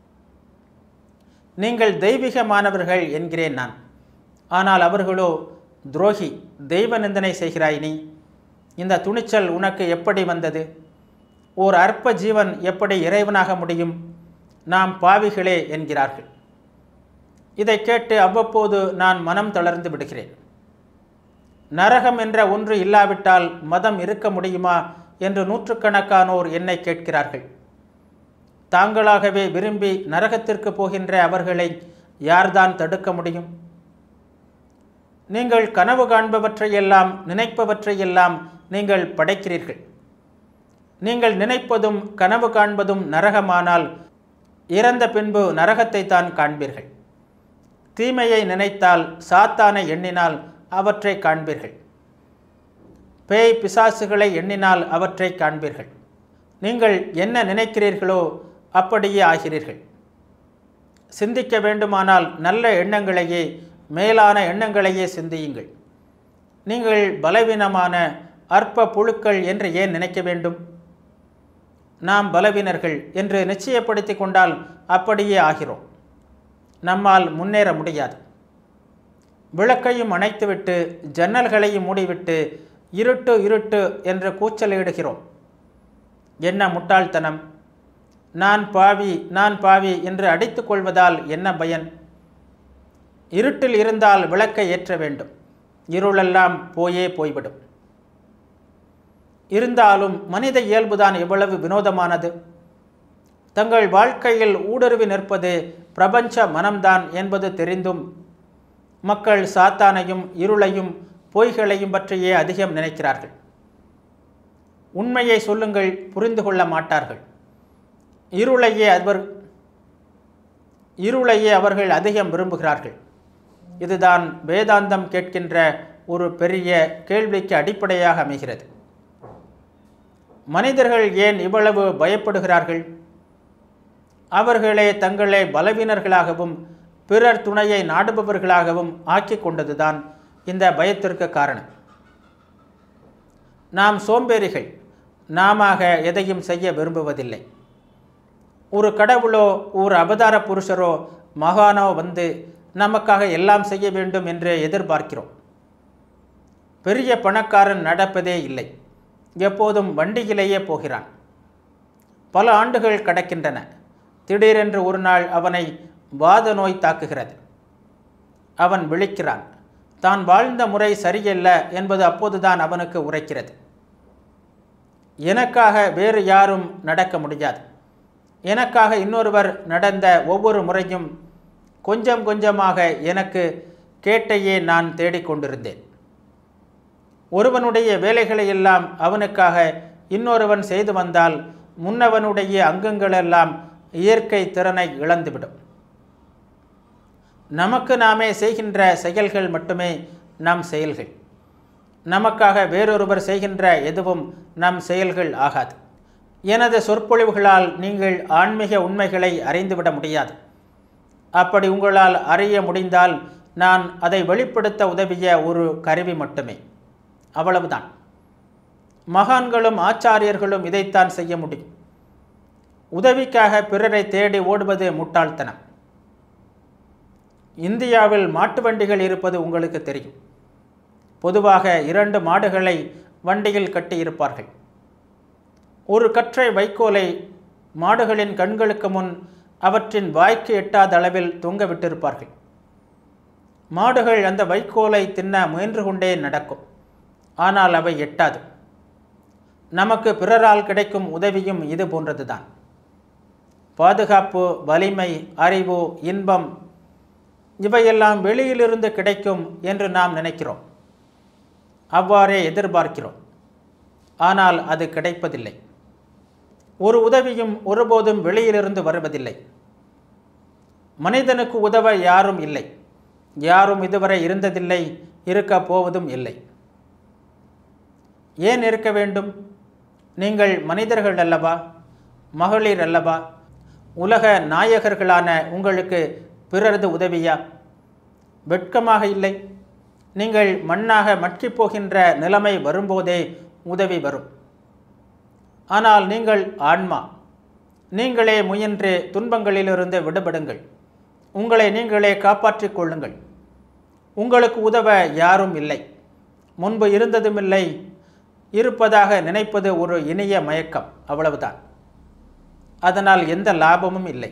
நீங்கள் தெய்வீகமானவர்கள் என்கிறேன் நான் ஆனால் அவர்களோ துரோகி தெய்வ நிந்தனை செய்கிறாய் நீ இந்த துணிச்சல் உனக்கு எப்படி வந்தது ஓர் அற்ப ஜீவன் எப்படி இறைவனாக முடியும் நாம் பாவிகளே என்கிறார்கள் இதை கேட்டு அவ்வப்போது நான் மனம் தளர்ந்து விடுகிறேன் நரகம் என்ற ஒன்று இல்லாவிட்டால் மதம் இருக்க முடியுமா என்று நூற்றுக்கணக்கானோர் என்னை கேட்கிறார்கள் தாங்களாகவே விரும்பி நரகத்திற்கு போகின்ற அவர்களை யார்தான் தடுக்க முடியும் நீங்கள் கனவு காண்பவற்றையெல்லாம் நினைப்பவற்றையெல்லாம் நீங்கள் படைக்கிறீர்கள் நீங்கள் நினைப்பதும் கனவு காண்பதும் நரகமானால் இறந்த பின்பு நரகத்தை தான் காண்பீர்கள் தீமையை நினைத்தால் சாத்தானை எண்ணினால் அவற்றை காண்பீர்கள் பேய் பிசாசுகளை எண்ணினால் அவற்றை காண்பீர்கள் நீங்கள் என்ன நினைக்கிறீர்களோ அப்படியே ஆகிறீர்கள் சிந்திக்க வேண்டுமானால் நல்ல எண்ணங்களையே மேலான எண்ணங்களையே சிந்தியுங்கள் நீங்கள் பலவீனமான அற்ப புழுக்கள் என்று ஏன் நினைக்க வேண்டும் நாம் பலவீனர்கள் என்று நிச்சயப்படுத்தி கொண்டால் அப்படியே ஆகிறோம் நம்மால் முன்னேற முடியாது விளக்கையும் அணைத்துவிட்டு ஜன்னல்களையும் மூடிவிட்டு இருட்டு இருட்டு என்று கூச்சலிடுகிறோம் என்ன முட்டாள்தனம் நான் பாவி நான் பாவி என்று அடித்துக் கொள்வதால் என்ன பயன் இருட்டில் இருந்தால் விளக்கை ஏற்ற வேண்டும் இருளெல்லாம் போயே போய்விடும் இருந்தாலும் மனித இயல்புதான் எவ்வளவு வினோதமானது தங்கள் வாழ்க்கையில் ஊடுருவி நிற்பது பிரபஞ்ச மனம்தான் என்பது தெரிந்தும் மக்கள் சாத்தானையும் இருளையும் பொய்களையும் பற்றியே அதிகம் நினைக்கிறார்கள் உண்மையை சொல்லுங்கள் புரிந்து கொள்ள மாட்டார்கள் இருளையே அவர் இருளையே அவர்கள் அதிகம் விரும்புகிறார்கள் இதுதான் வேதாந்தம் கேட்கின்ற ஒரு பெரிய கேள்விக்கு அடிப்படையாக அமைகிறது மனிதர்கள் ஏன் இவ்வளவு பயப்படுகிறார்கள் அவர்களே தங்களை பலவீனர்களாகவும் பிறர் துணையை நாடுபவர்களாகவும் ஆக்கி கொண்டதுதான் இந்த பயத்திற்கு காரணம் நாம் சோம்பேறிகள் நாம எதையும் செய்ய விரும்புவதில்லை ஒரு கடவுளோ ஒரு அவதார புருஷரோ மகானோ வந்து நமக்காக எல்லாம் செய்ய வேண்டும் என்று எதிர்பார்க்கிறோம் பெரிய பணக்காரன் நடப்பதே இல்லை எப்போதும் வண்டியிலேயே போகிறான் பல ஆண்டுகள் கடக்கின்றன திடீரென்று ஒரு நாள் அவனை வாத நோய் தாக்குகிறது அவன் விழிக்கிறான் தான் வாழ்ந்த முறை சரியல்ல என்பது அப்போதுதான் அவனுக்கு உரைக்கிறது எனக்காக வேறு யாரும் நடக்க முடியாது எனக்காக இன்னொருவர் நடந்த ஒவ்வொரு முறையும் கொஞ்சம் கொஞ்சமாக எனக்கு கேட்டையே நான் தேடிக்கொண்டிருந்தேன் ஒருவனுடைய வேலைகளை எல்லாம் அவனுக்காக இன்னொருவன் செய்து வந்தால் முன்னவனுடைய அங்கங்களெல்லாம் இயற்கை திறனை இழந்துவிடும் நமக்கு நாமே செய்கின்ற செயல்கள் மட்டுமே நம் செயல்கள் நமக்காக வேறொருவர் செய்கின்ற எதுவும் நம் செயல்கள் ஆகாது எனது சொற்பொழிவுகளால் நீங்கள் ஆன்மீக உண்மைகளை அறிந்துவிட முடியாது அப்படி உங்களால் அறிய முடிந்தால் நான் அதை வெளிப்படுத்த உதவிய ஒரு கருவி மட்டுமே அவ்வளவுதான் மகான்களும் ஆச்சாரியர்களும் இதைத்தான் செய்ய முடியும் உதவிக்காக பிறரை தேடி ஓடுவது முட்டாள்தனம் இந்தியாவில் மாட்டு வண்டிகள் இருப்பது உங்களுக்கு தெரியும் பொதுவாக இரண்டு மாடுகளை வண்டியில் கட்டியிருப்பார்கள் ஒரு கற்றை வைக்கோலை மாடுகளின் கண்களுக்கு முன் அவற்றின் வாய்க்கு எட்டாத அளவில் தொங்க விட்டிருப்பார்கள் மாடுகள் அந்த வைக்கோலை தின்ன முயன்று கொண்டே நடக்கும் ஆனால் அவை எட்டாது நமக்கு பிறரால் கிடைக்கும் உதவியும் இது போன்றதுதான் பாதுகாப்பு வலிமை அறிவு இன்பம் இவையெல்லாம் வெளியிலிருந்து கிடைக்கும் என்று நாம் நினைக்கிறோம் அவ்வாறே எதிர்பார்க்கிறோம் ஆனால் அது கிடைப்பதில்லை ஒரு உதவியும் ஒருபோதும் வெளியிலிருந்து வருவதில்லை மனிதனுக்கு உதவ யாரும் இல்லை யாரும் இதுவரை இருந்ததில்லை இருக்க போவதும் இல்லை ஏன் இருக்க வேண்டும் நீங்கள் மனிதர்கள் அல்லவா மகளிர் அல்லவா உலக நாயகர்களான உங்களுக்கு பிறரது உதவியா வெட்கமாக இல்லை நீங்கள் மண்ணாக மட்கிப் போகின்ற நிலைமை வரும்போதே உதவி வரும் ஆனால் நீங்கள் ஆன்மா நீங்களே முயன்று துன்பங்களிலிருந்து விடுபடுங்கள் உங்களை நீங்களே காப்பாற்றிக் கொள்ளுங்கள் உங்களுக்கு உதவ யாரும் இல்லை முன்பு இருந்ததும் இல்லை இருப்பதாக நினைப்பது ஒரு இனிய மயக்கம் அவ்வளவுதான் அதனால் எந்த லாபமும் இல்லை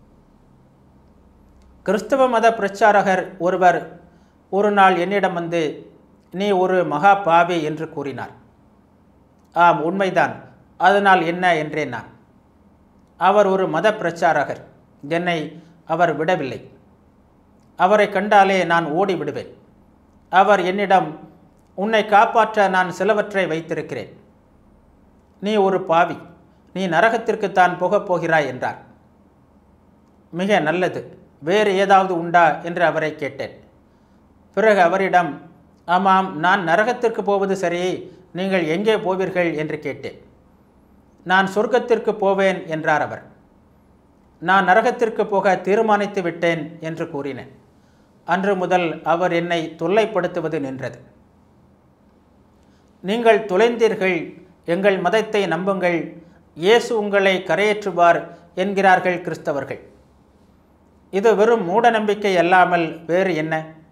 கிறிஸ்தவ மத பிரச்சாரகர் ஒருவர் ஒரு நாள் என்னிடம் வந்து நீ ஒரு மகா பாவி என்று கூறினார் ஆம் உண்மைதான் அதனால் என்ன என்றேன் நான் அவர் ஒரு மத பிரச்சாரகர் என்னை அவர் விடவில்லை அவரை கண்டாலே நான் ஓடி விடுவேன் அவர் என்னிடம் உன்னை காப்பாற்ற நான் சிலவற்றை வைத்திருக்கிறேன் நீ ஒரு பாவி நீ நரகத்திற்குத்தான் போகப் போகிறாய் என்றார் மிக நல்லது வேறு ஏதாவது உண்டா என்று அவரை கேட்டேன் பிறகு அவரிடம் ஆமாம் நான் நரகத்திற்கு போவது சரி நீங்கள் எங்கே போவீர்கள் என்று கேட்டேன் நான் சொர்க்கத்திற்கு போவேன் என்றார் அவர் நான் நரகத்திற்கு போக தீர்மானித்து விட்டேன் என்று கூறினேன் அன்று முதல் அவர் என்னை தொல்லைப்படுத்துவது நின்றது நீங்கள் தொலைந்தீர்கள் எங்கள் மதத்தை நம்புங்கள் இயேசு உங்களை கரையேற்றுவார் என்கிறார்கள் கிறிஸ்தவர்கள் இது வெறும் மூட நம்பிக்கை அல்லாமல் வேறு என்ன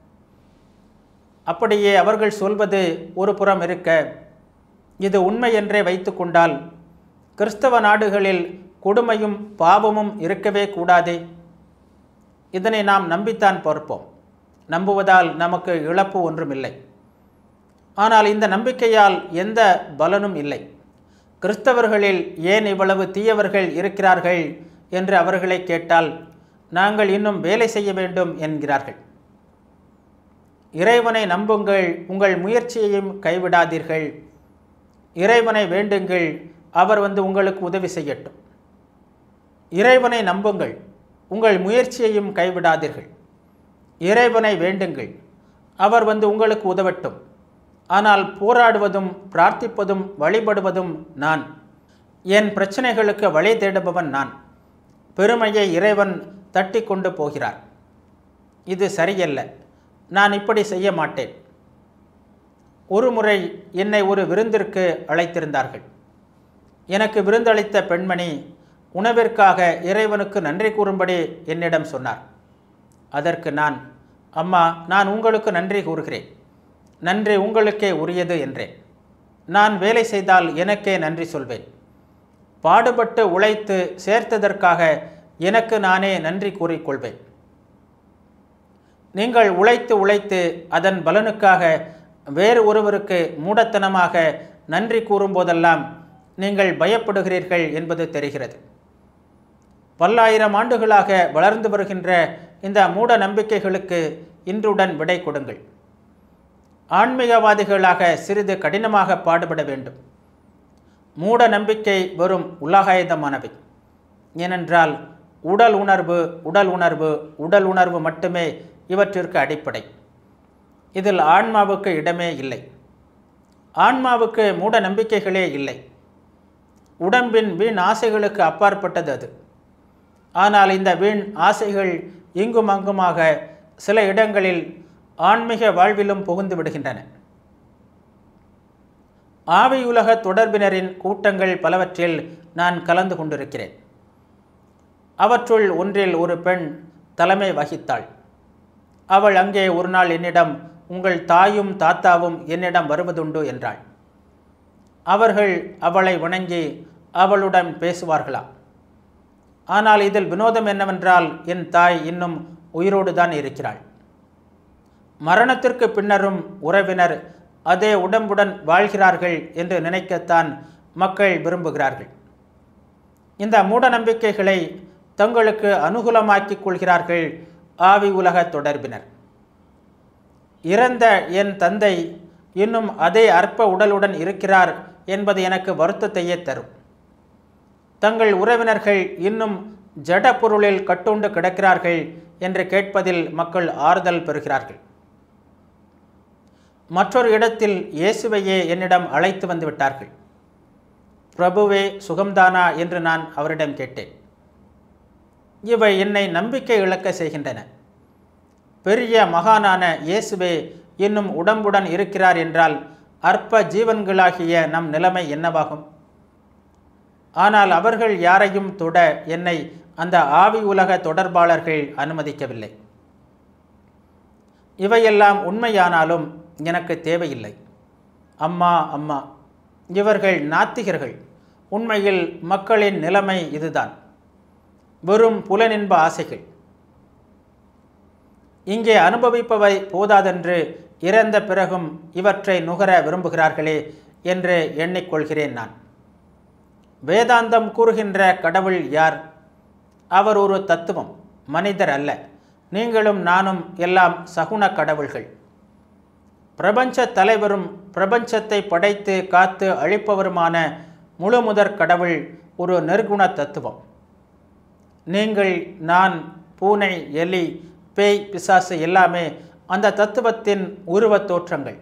அப்படியே அவர்கள் சொல்வது ஒரு புறம் இருக்க இது உண்மை என்றே வைத்துக்கொண்டால் கிறிஸ்தவ நாடுகளில் கொடுமையும் பாவமும் இருக்கவே கூடாதே இதனை நாம் நம்பித்தான் பார்ப்போம் நம்புவதால் நமக்கு இழப்பு ஒன்றுமில்லை ஆனால் இந்த நம்பிக்கையால் எந்த பலனும் இல்லை கிறிஸ்தவர்களில் ஏன் இவ்வளவு தீயவர்கள் இருக்கிறார்கள் என்று அவர்களை கேட்டால் நாங்கள் இன்னும் வேலை செய்ய வேண்டும் என்கிறார்கள் இறைவனை நம்புங்கள் உங்கள் முயற்சியையும் கைவிடாதீர்கள் இறைவனை வேண்டுங்கள் அவர் வந்து உங்களுக்கு உதவி செய்யட்டும் இறைவனை நம்புங்கள் உங்கள் முயற்சியையும் கைவிடாதீர்கள் இறைவனை வேண்டுங்கள் அவர் வந்து உங்களுக்கு உதவட்டும் ஆனால் போராடுவதும் பிரார்த்திப்பதும் வழிபடுவதும் நான் என் பிரச்சனைகளுக்கு வழி தேடுபவன் நான் பெருமையை இறைவன் தட்டி கொண்டு போகிறார் இது சரியல்ல நான் இப்படி செய்ய மாட்டேன் ஒரு முறை என்னை ஒரு விருந்திற்கு அழைத்திருந்தார்கள் எனக்கு விருந்தளித்த பெண்மணி உணவிற்காக இறைவனுக்கு நன்றி கூறும்படி என்னிடம் சொன்னார் அதற்கு நான் அம்மா நான் உங்களுக்கு நன்றி கூறுகிறேன் நன்றி உங்களுக்கே உரியது என்றேன் நான் வேலை செய்தால் எனக்கே நன்றி சொல்வேன் பாடுபட்டு உழைத்து சேர்த்ததற்காக எனக்கு நானே நன்றி கூறிக்கொள்வேன் நீங்கள் உழைத்து உழைத்து அதன் பலனுக்காக வேறு ஒருவருக்கு மூடத்தனமாக நன்றி கூறும்போதெல்லாம் நீங்கள் பயப்படுகிறீர்கள் என்பது தெரிகிறது பல்லாயிரம் ஆண்டுகளாக வளர்ந்து வருகின்ற இந்த மூட நம்பிக்கைகளுக்கு இன்றுடன் விடை கொடுங்கள் ஆன்மீகவாதிகளாக சிறிது கடினமாக பாடுபட வேண்டும் மூட நம்பிக்கை வெறும் உலகாயுதமானவை ஏனென்றால் உடல் உணர்வு உடல் உணர்வு உடல் உணர்வு மட்டுமே இவற்றிற்கு அடிப்படை இதில் ஆன்மாவுக்கு இடமே இல்லை ஆன்மாவுக்கு மூட நம்பிக்கைகளே இல்லை உடம்பின் வீண் ஆசைகளுக்கு அப்பாற்பட்டது அது ஆனால் இந்த வீண் ஆசைகள் இங்கும் அங்குமாக சில இடங்களில் ஆன்மீக வாழ்விலும் புகுந்து விடுகின்றன ஆவியுலக தொடர்பினரின் கூட்டங்கள் பலவற்றில் நான் கலந்து கொண்டிருக்கிறேன் அவற்றுள் ஒன்றில் ஒரு பெண் தலைமை வகித்தாள் அவள் அங்கே ஒரு நாள் என்னிடம் உங்கள் தாயும் தாத்தாவும் என்னிடம் வருவதுண்டு என்றாள் அவர்கள் அவளை வணங்கி அவளுடன் பேசுவார்களாம் ஆனால் இதில் வினோதம் என்னவென்றால் என் தாய் இன்னும் உயிரோடு தான் இருக்கிறாள் மரணத்திற்கு பின்னரும் உறவினர் அதே உடம்புடன் வாழ்கிறார்கள் என்று நினைக்கத்தான் மக்கள் விரும்புகிறார்கள் இந்த மூட நம்பிக்கைகளை தங்களுக்கு அனுகூலமாக்கிக் கொள்கிறார்கள் ஆவி உலக தொடர்பினர் இறந்த என் தந்தை இன்னும் அதே அற்ப உடலுடன் இருக்கிறார் என்பது எனக்கு வருத்தத்தையே தரும் தங்கள் உறவினர்கள் இன்னும் ஜட பொருளில் கட்டுண்டு கிடக்கிறார்கள் என்று கேட்பதில் மக்கள் ஆறுதல் பெறுகிறார்கள் மற்றொரு இடத்தில் இயேசுவையே என்னிடம் அழைத்து வந்து விட்டார்கள் பிரபுவே சுகம்தானா என்று நான் அவரிடம் கேட்டேன் இவை என்னை நம்பிக்கை இழக்க செய்கின்றன பெரிய மகானான இயேசுவே இன்னும் உடம்புடன் இருக்கிறார் என்றால் அற்ப ஜீவன்களாகிய நம் நிலைமை என்னவாகும் ஆனால் அவர்கள் யாரையும் தொட என்னை அந்த ஆவி உலக தொடர்பாளர்கள் அனுமதிக்கவில்லை இவையெல்லாம் உண்மையானாலும் எனக்கு தேவையில்லை அம்மா அம்மா இவர்கள் நாத்திகர்கள் உண்மையில் மக்களின் நிலைமை இதுதான் வெறும் புலனின்ப ஆசைகள் இங்கே அனுபவிப்பவை போதாதென்று இறந்த பிறகும் இவற்றை நுகர விரும்புகிறார்களே என்று எண்ணிக்கொள்கிறேன் நான் வேதாந்தம் கூறுகின்ற கடவுள் யார் அவர் ஒரு தத்துவம் மனிதர் அல்ல நீங்களும் நானும் எல்லாம் சகுன கடவுள்கள் பிரபஞ்ச தலைவரும் பிரபஞ்சத்தை படைத்து காத்து அழிப்பவருமான முழுமுதற் கடவுள் ஒரு நிர்குண தத்துவம் நீங்கள் நான் பூனை எலி பேய் பிசாசு எல்லாமே அந்த தத்துவத்தின் உருவத் தோற்றங்கள்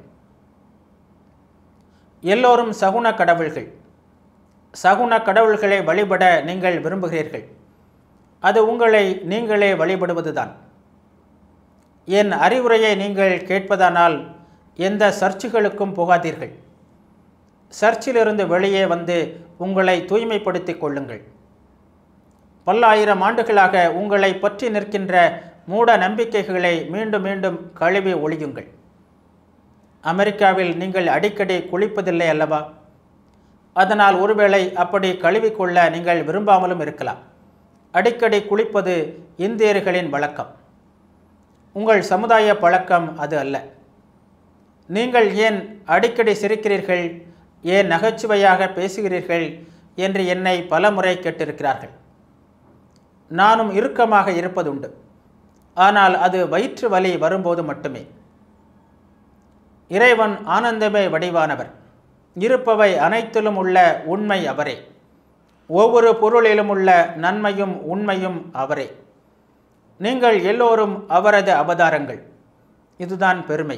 எல்லோரும் சகுன கடவுள்கள் சகுன கடவுள்களை வழிபட நீங்கள் விரும்புகிறீர்கள் அது உங்களை நீங்களே வழிபடுவதுதான் என் அறிவுரையை நீங்கள் கேட்பதானால் எந்த சர்ச்சுகளுக்கும் போகாதீர்கள் சர்ச்சிலிருந்து வெளியே வந்து உங்களை தூய்மைப்படுத்திக் கொள்ளுங்கள் பல்லாயிரம் ஆண்டுகளாக உங்களை பற்றி நிற்கின்ற மூட நம்பிக்கைகளை மீண்டும் மீண்டும் கழுவி ஒழியுங்கள் அமெரிக்காவில் நீங்கள் அடிக்கடி குளிப்பதில்லை அல்லவா அதனால் ஒருவேளை அப்படி கழுவிக்கொள்ள நீங்கள் விரும்பாமலும் இருக்கலாம் அடிக்கடி குளிப்பது இந்தியர்களின் வழக்கம் உங்கள் சமுதாய பழக்கம் அது அல்ல நீங்கள் ஏன் அடிக்கடி சிரிக்கிறீர்கள் ஏன் நகைச்சுவையாக பேசுகிறீர்கள் என்று என்னை பலமுறை கேட்டிருக்கிறார்கள் நானும் இறுக்கமாக இருப்பதுண்டு ஆனால் அது வயிற்று வலி வரும்போது மட்டுமே இறைவன் ஆனந்தமே வடிவானவர் இருப்பவை அனைத்திலும் உள்ள உண்மை அவரே ஒவ்வொரு பொருளிலும் உள்ள நன்மையும் உண்மையும் அவரே நீங்கள் எல்லோரும் அவரது அவதாரங்கள் இதுதான் பெருமை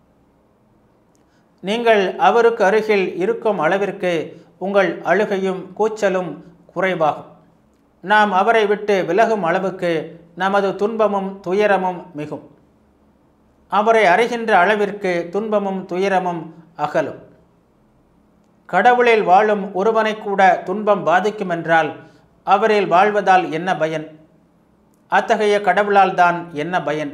நீங்கள் அவருக்கு அருகில் இருக்கும் அளவிற்கு உங்கள் அழுகையும் கூச்சலும் குறைவாகும் நாம் அவரை விட்டு விலகும் அளவுக்கு நமது துன்பமும் துயரமும் மிகும் அவரை அறிகின்ற அளவிற்கு துன்பமும் துயரமும் அகலும் கடவுளில் வாழும் ஒருவனை கூட துன்பம் பாதிக்கும் என்றால் அவரில் வாழ்வதால் என்ன பயன் அத்தகைய கடவுளால் தான் என்ன பயன்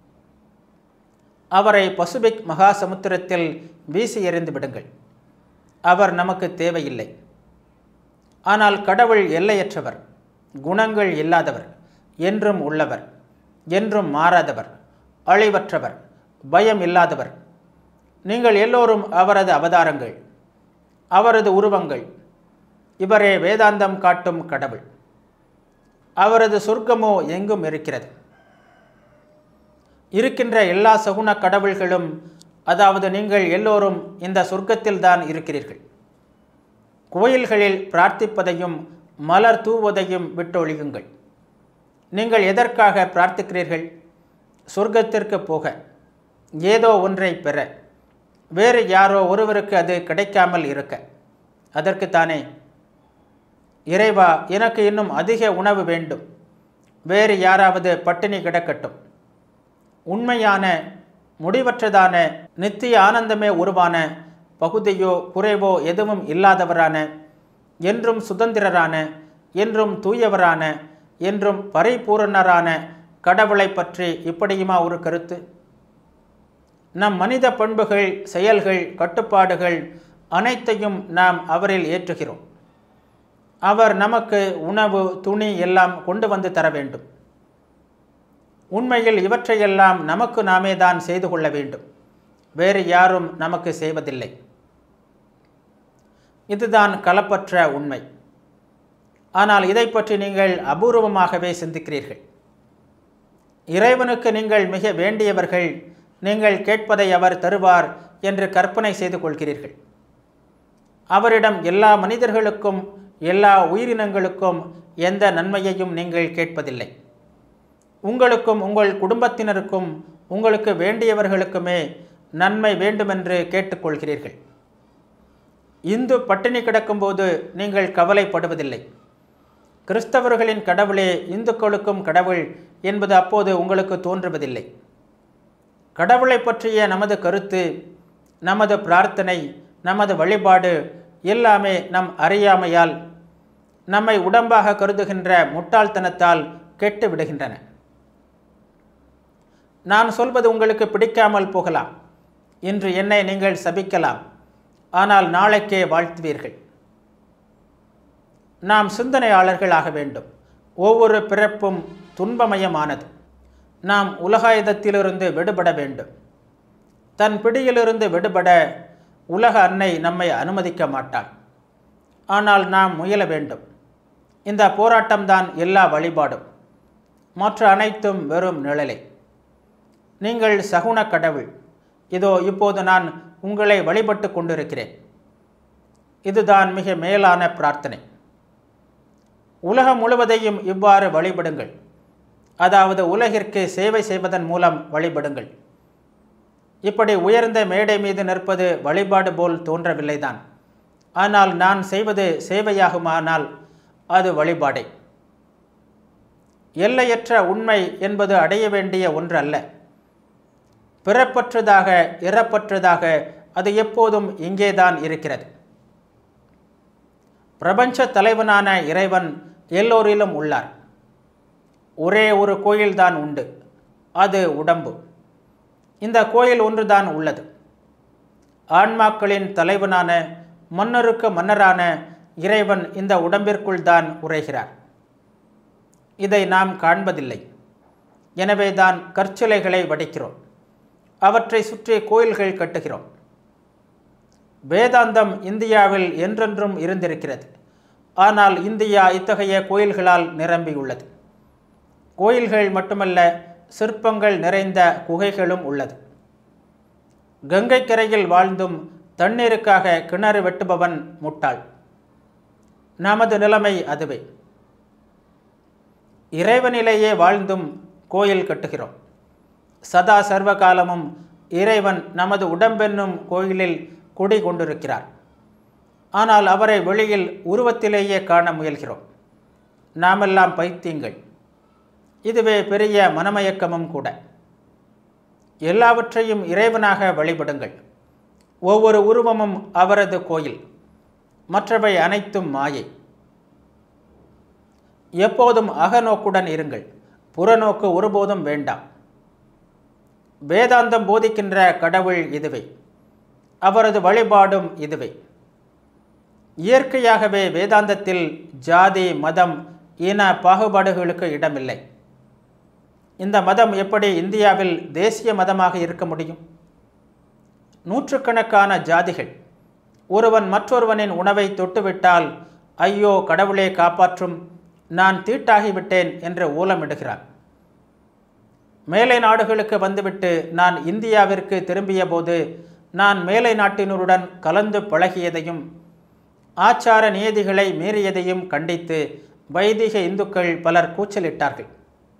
அவரை பசுபிக் மகா சமுத்திரத்தில் வீசி எறிந்து விடுங்கள் அவர் நமக்கு தேவையில்லை ஆனால் கடவுள் எல்லையற்றவர் குணங்கள் இல்லாதவர் என்றும் உள்ளவர் என்றும் மாறாதவர் அழிவற்றவர் பயம் இல்லாதவர் நீங்கள் எல்லோரும் அவரது அவதாரங்கள் அவரது உருவங்கள் இவரே வேதாந்தம் காட்டும் கடவுள் அவரது சொர்க்கமோ எங்கும் இருக்கிறது இருக்கின்ற எல்லா சகுன கடவுள்களும் அதாவது நீங்கள் எல்லோரும் இந்த சொர்க்கத்தில்தான் இருக்கிறீர்கள் கோயில்களில் பிரார்த்திப்பதையும் மலர் தூவதையும் விட்டொழியுங்கள் நீங்கள் எதற்காக பிரார்த்திக்கிறீர்கள் சொர்க்கத்திற்கு போக ஏதோ ஒன்றை பெற வேறு யாரோ ஒருவருக்கு அது கிடைக்காமல் இருக்க அதற்குத்தானே இறைவா எனக்கு இன்னும் அதிக உணவு வேண்டும் வேறு யாராவது பட்டினி கிடக்கட்டும் உண்மையான முடிவற்றதான நித்திய ஆனந்தமே உருவான பகுதியோ குறைவோ எதுவும் இல்லாதவரான என்றும் சுதந்திரரான என்றும் தூயவரான என்றும் பரிபூரணரான கடவுளை பற்றி இப்படியுமா ஒரு கருத்து நம் மனித பண்புகள் செயல்கள் கட்டுப்பாடுகள் அனைத்தையும் நாம் அவரில் ஏற்றுகிறோம் அவர் நமக்கு உணவு துணி எல்லாம் கொண்டு வந்து தர வேண்டும் உண்மையில் இவற்றையெல்லாம் நமக்கு நாமே தான் செய்து கொள்ள வேண்டும் வேறு யாரும் நமக்கு செய்வதில்லை இதுதான் கலப்பற்ற உண்மை ஆனால் இதை பற்றி நீங்கள் அபூர்வமாகவே சிந்திக்கிறீர்கள் இறைவனுக்கு நீங்கள் மிக வேண்டியவர்கள் நீங்கள் கேட்பதை அவர் தருவார் என்று கற்பனை செய்து கொள்கிறீர்கள் அவரிடம் எல்லா மனிதர்களுக்கும் எல்லா உயிரினங்களுக்கும் எந்த நன்மையையும் நீங்கள் கேட்பதில்லை உங்களுக்கும் உங்கள் குடும்பத்தினருக்கும் உங்களுக்கு வேண்டியவர்களுக்குமே நன்மை வேண்டுமென்று கேட்டுக்கொள்கிறீர்கள் இந்து பட்டினி கிடக்கும்போது நீங்கள் கவலைப்படுவதில்லை கிறிஸ்தவர்களின் கடவுளே இந்துக்களுக்கும் கடவுள் என்பது அப்போது உங்களுக்கு தோன்றுவதில்லை கடவுளை பற்றிய நமது கருத்து நமது பிரார்த்தனை நமது வழிபாடு எல்லாமே நம் அறியாமையால் நம்மை உடம்பாக கருதுகின்ற முட்டாள்தனத்தால் கெட்டு விடுகின்றன நான் சொல்வது உங்களுக்கு பிடிக்காமல் போகலாம் இன்று என்னை நீங்கள் சபிக்கலாம் ஆனால் நாளைக்கே வாழ்த்துவீர்கள் நாம் சிந்தனையாளர்கள் ஆக வேண்டும் ஒவ்வொரு பிறப்பும் துன்பமயமானது நாம் உலகாயுதத்திலிருந்து விடுபட வேண்டும் தன் பிடியிலிருந்து விடுபட உலக அன்னை நம்மை அனுமதிக்க மாட்டாள் ஆனால் நாம் முயல வேண்டும் இந்த போராட்டம்தான் எல்லா வழிபாடும் மற்ற அனைத்தும் வெறும் நிழலே நீங்கள் சகுன கடவுள் இதோ இப்போது நான் உங்களை வழிபட்டு கொண்டிருக்கிறேன் இதுதான் மிக மேலான பிரார்த்தனை உலகம் முழுவதையும் இவ்வாறு வழிபடுங்கள் அதாவது உலகிற்கு சேவை செய்வதன் மூலம் வழிபடுங்கள் இப்படி உயர்ந்த மேடை மீது நிற்பது வழிபாடு போல் தோன்றவில்லைதான் ஆனால் நான் செய்வது சேவையாகுமானால் அது வழிபாடே எல்லையற்ற உண்மை என்பது அடைய வேண்டிய ஒன்று அல்ல பிறப்பற்றதாக இறப்பற்றதாக அது எப்போதும் இங்கேதான் இருக்கிறது பிரபஞ்ச தலைவனான இறைவன் எல்லோரிலும் உள்ளார் ஒரே ஒரு கோயில்தான் உண்டு அது உடம்பு இந்த கோயில் ஒன்றுதான் உள்ளது ஆன்மாக்களின் தலைவனான மன்னருக்கு மன்னரான இறைவன் இந்த உடம்பிற்குள் தான் உரைகிறார் இதை நாம் காண்பதில்லை எனவே தான் கற்சிலைகளை வடிக்கிறோம் அவற்றை சுற்றி கோயில்கள் கட்டுகிறோம் வேதாந்தம் இந்தியாவில் என்றென்றும் இருந்திருக்கிறது ஆனால் இந்தியா இத்தகைய கோயில்களால் நிரம்பியுள்ளது கோயில்கள் மட்டுமல்ல சிற்பங்கள் நிறைந்த குகைகளும் உள்ளது கங்கை கரையில் வாழ்ந்தும் தண்ணீருக்காக கிணறு வெட்டுபவன் முட்டாள் நமது நிலைமை அதுவே இறைவனிலேயே வாழ்ந்தும் கோயில் கட்டுகிறோம் சதா சர்வகாலமும் இறைவன் நமது உடம்பென்னும் கோயிலில் குடி கொண்டிருக்கிறார் ஆனால் அவரை வெளியில் உருவத்திலேயே காண முயல்கிறோம் நாமெல்லாம் பைத்தியங்கள் இதுவே பெரிய மனமயக்கமும் கூட எல்லாவற்றையும் இறைவனாக வழிபடுங்கள் ஒவ்வொரு உருவமும் அவரது கோயில் மற்றவை அனைத்தும் மாயை எப்போதும் அகநோக்குடன் இருங்கள் புறநோக்கு ஒருபோதும் வேண்டாம் வேதாந்தம் போதிக்கின்ற கடவுள் இதுவே அவரது வழிபாடும் இதுவே இயற்கையாகவே வேதாந்தத்தில் ஜாதி மதம் இன பாகுபாடுகளுக்கு இடமில்லை இந்த மதம் எப்படி இந்தியாவில் தேசிய மதமாக இருக்க முடியும் நூற்றுக்கணக்கான ஜாதிகள் ஒருவன் மற்றொருவனின் உணவை தொட்டுவிட்டால் ஐயோ கடவுளே காப்பாற்றும் நான் தீட்டாகிவிட்டேன் என்று ஊலமிடுகிறான் மேலை நாடுகளுக்கு வந்துவிட்டு நான் இந்தியாவிற்கு திரும்பிய போது நான் மேலை நாட்டினருடன் கலந்து பழகியதையும் ஆச்சார நியதிகளை மீறியதையும் கண்டித்து வைதிக இந்துக்கள் பலர் கூச்சலிட்டார்கள்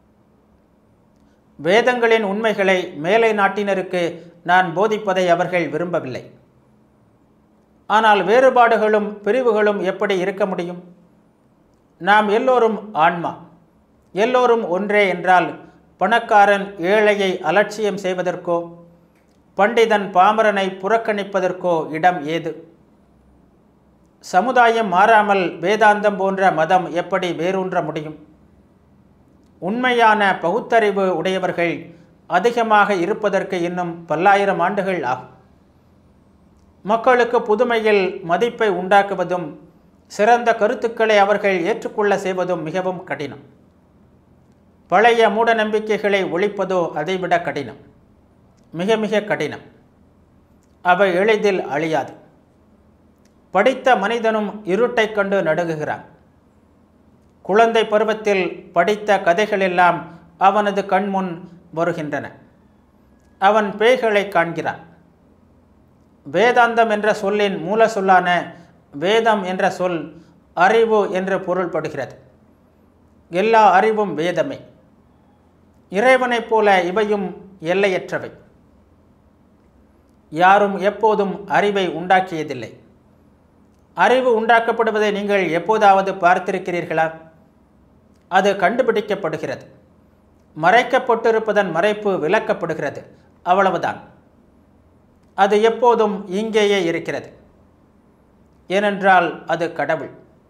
வேதங்களின் உண்மைகளை மேலை நாட்டினருக்கு நான் போதிப்பதை அவர்கள் விரும்பவில்லை ஆனால் வேறுபாடுகளும் பிரிவுகளும் எப்படி இருக்க முடியும் நாம் எல்லோரும் ஆன்மா எல்லோரும் ஒன்றே என்றால் பணக்காரன் ஏழையை அலட்சியம் செய்வதற்கோ பண்டிதன் பாமரனை புறக்கணிப்பதற்கோ இடம் ஏது சமுதாயம் மாறாமல் வேதாந்தம் போன்ற மதம் எப்படி வேரூன்ற முடியும் உண்மையான பகுத்தறிவு உடையவர்கள் அதிகமாக இருப்பதற்கு இன்னும் பல்லாயிரம் ஆண்டுகள் ஆகும் மக்களுக்கு புதுமையில் மதிப்பை உண்டாக்குவதும் சிறந்த கருத்துக்களை அவர்கள் ஏற்றுக்கொள்ள செய்வதும் மிகவும் கடினம் பழைய மூட நம்பிக்கைகளை ஒழிப்பதோ அதைவிட கடினம் மிக மிக கடினம் அவை எளிதில் அழியாது படித்த மனிதனும் இருட்டைக் கண்டு நடுங்குகிறான் குழந்தை பருவத்தில் படித்த கதைகளெல்லாம் அவனது கண்முன் வருகின்றன அவன் பேய்களை காண்கிறான் வேதாந்தம் என்ற சொல்லின் மூல சொல்லான வேதம் என்ற சொல் அறிவு என்று பொருள்படுகிறது எல்லா அறிவும் வேதமே இறைவனைப் போல இவையும் எல்லையற்றவை யாரும் எப்போதும் அறிவை உண்டாக்கியதில்லை அறிவு உண்டாக்கப்படுவதை நீங்கள் எப்போதாவது பார்த்திருக்கிறீர்களா அது கண்டுபிடிக்கப்படுகிறது மறைக்கப்பட்டிருப்பதன் மறைப்பு விளக்கப்படுகிறது அவ்வளவுதான் அது எப்போதும் இங்கேயே இருக்கிறது ஏனென்றால் அது கடவுள்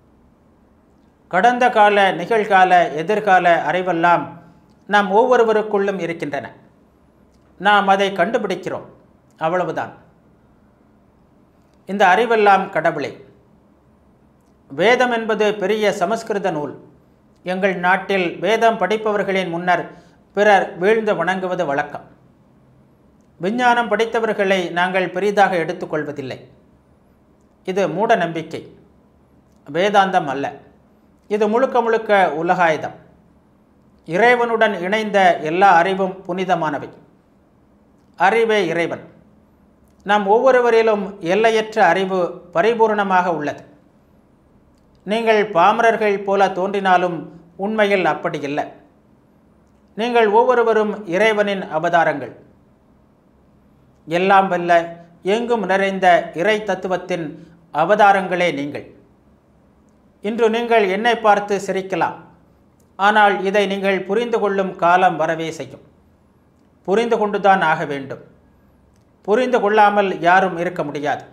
கடந்த கால நிகழ்கால எதிர்கால அறிவெல்லாம் நாம் ஒவ்வொருவருக்குள்ளும் இருக்கின்றன நாம் அதை கண்டுபிடிக்கிறோம் அவ்வளவுதான் இந்த அறிவெல்லாம் கடவுளே வேதம் என்பது பெரிய சமஸ்கிருத நூல் எங்கள் நாட்டில் வேதம் படிப்பவர்களின் முன்னர் பிறர் வீழ்ந்து வணங்குவது வழக்கம் விஞ்ஞானம் படித்தவர்களை நாங்கள் பெரிதாக எடுத்துக்கொள்வதில்லை இது மூட நம்பிக்கை வேதாந்தம் அல்ல இது முழுக்க முழுக்க உலகாயுதம் இறைவனுடன் இணைந்த எல்லா அறிவும் புனிதமானவை அறிவே இறைவன் நம் ஒவ்வொருவரிலும் எல்லையற்ற அறிவு பரிபூர்ணமாக உள்ளது நீங்கள் பாமரர்கள் போல தோன்றினாலும் உண்மையில் அப்படி இல்லை நீங்கள் ஒவ்வொருவரும் இறைவனின் அவதாரங்கள் எல்லாம் வல்ல எங்கும் நிறைந்த இறை தத்துவத்தின் அவதாரங்களே நீங்கள் இன்று நீங்கள் என்னை பார்த்து சிரிக்கலாம் ஆனால் இதை நீங்கள் புரிந்து கொள்ளும் காலம் வரவே செய்யும் புரிந்து கொண்டுதான் ஆக வேண்டும் புரிந்து கொள்ளாமல் யாரும் இருக்க முடியாது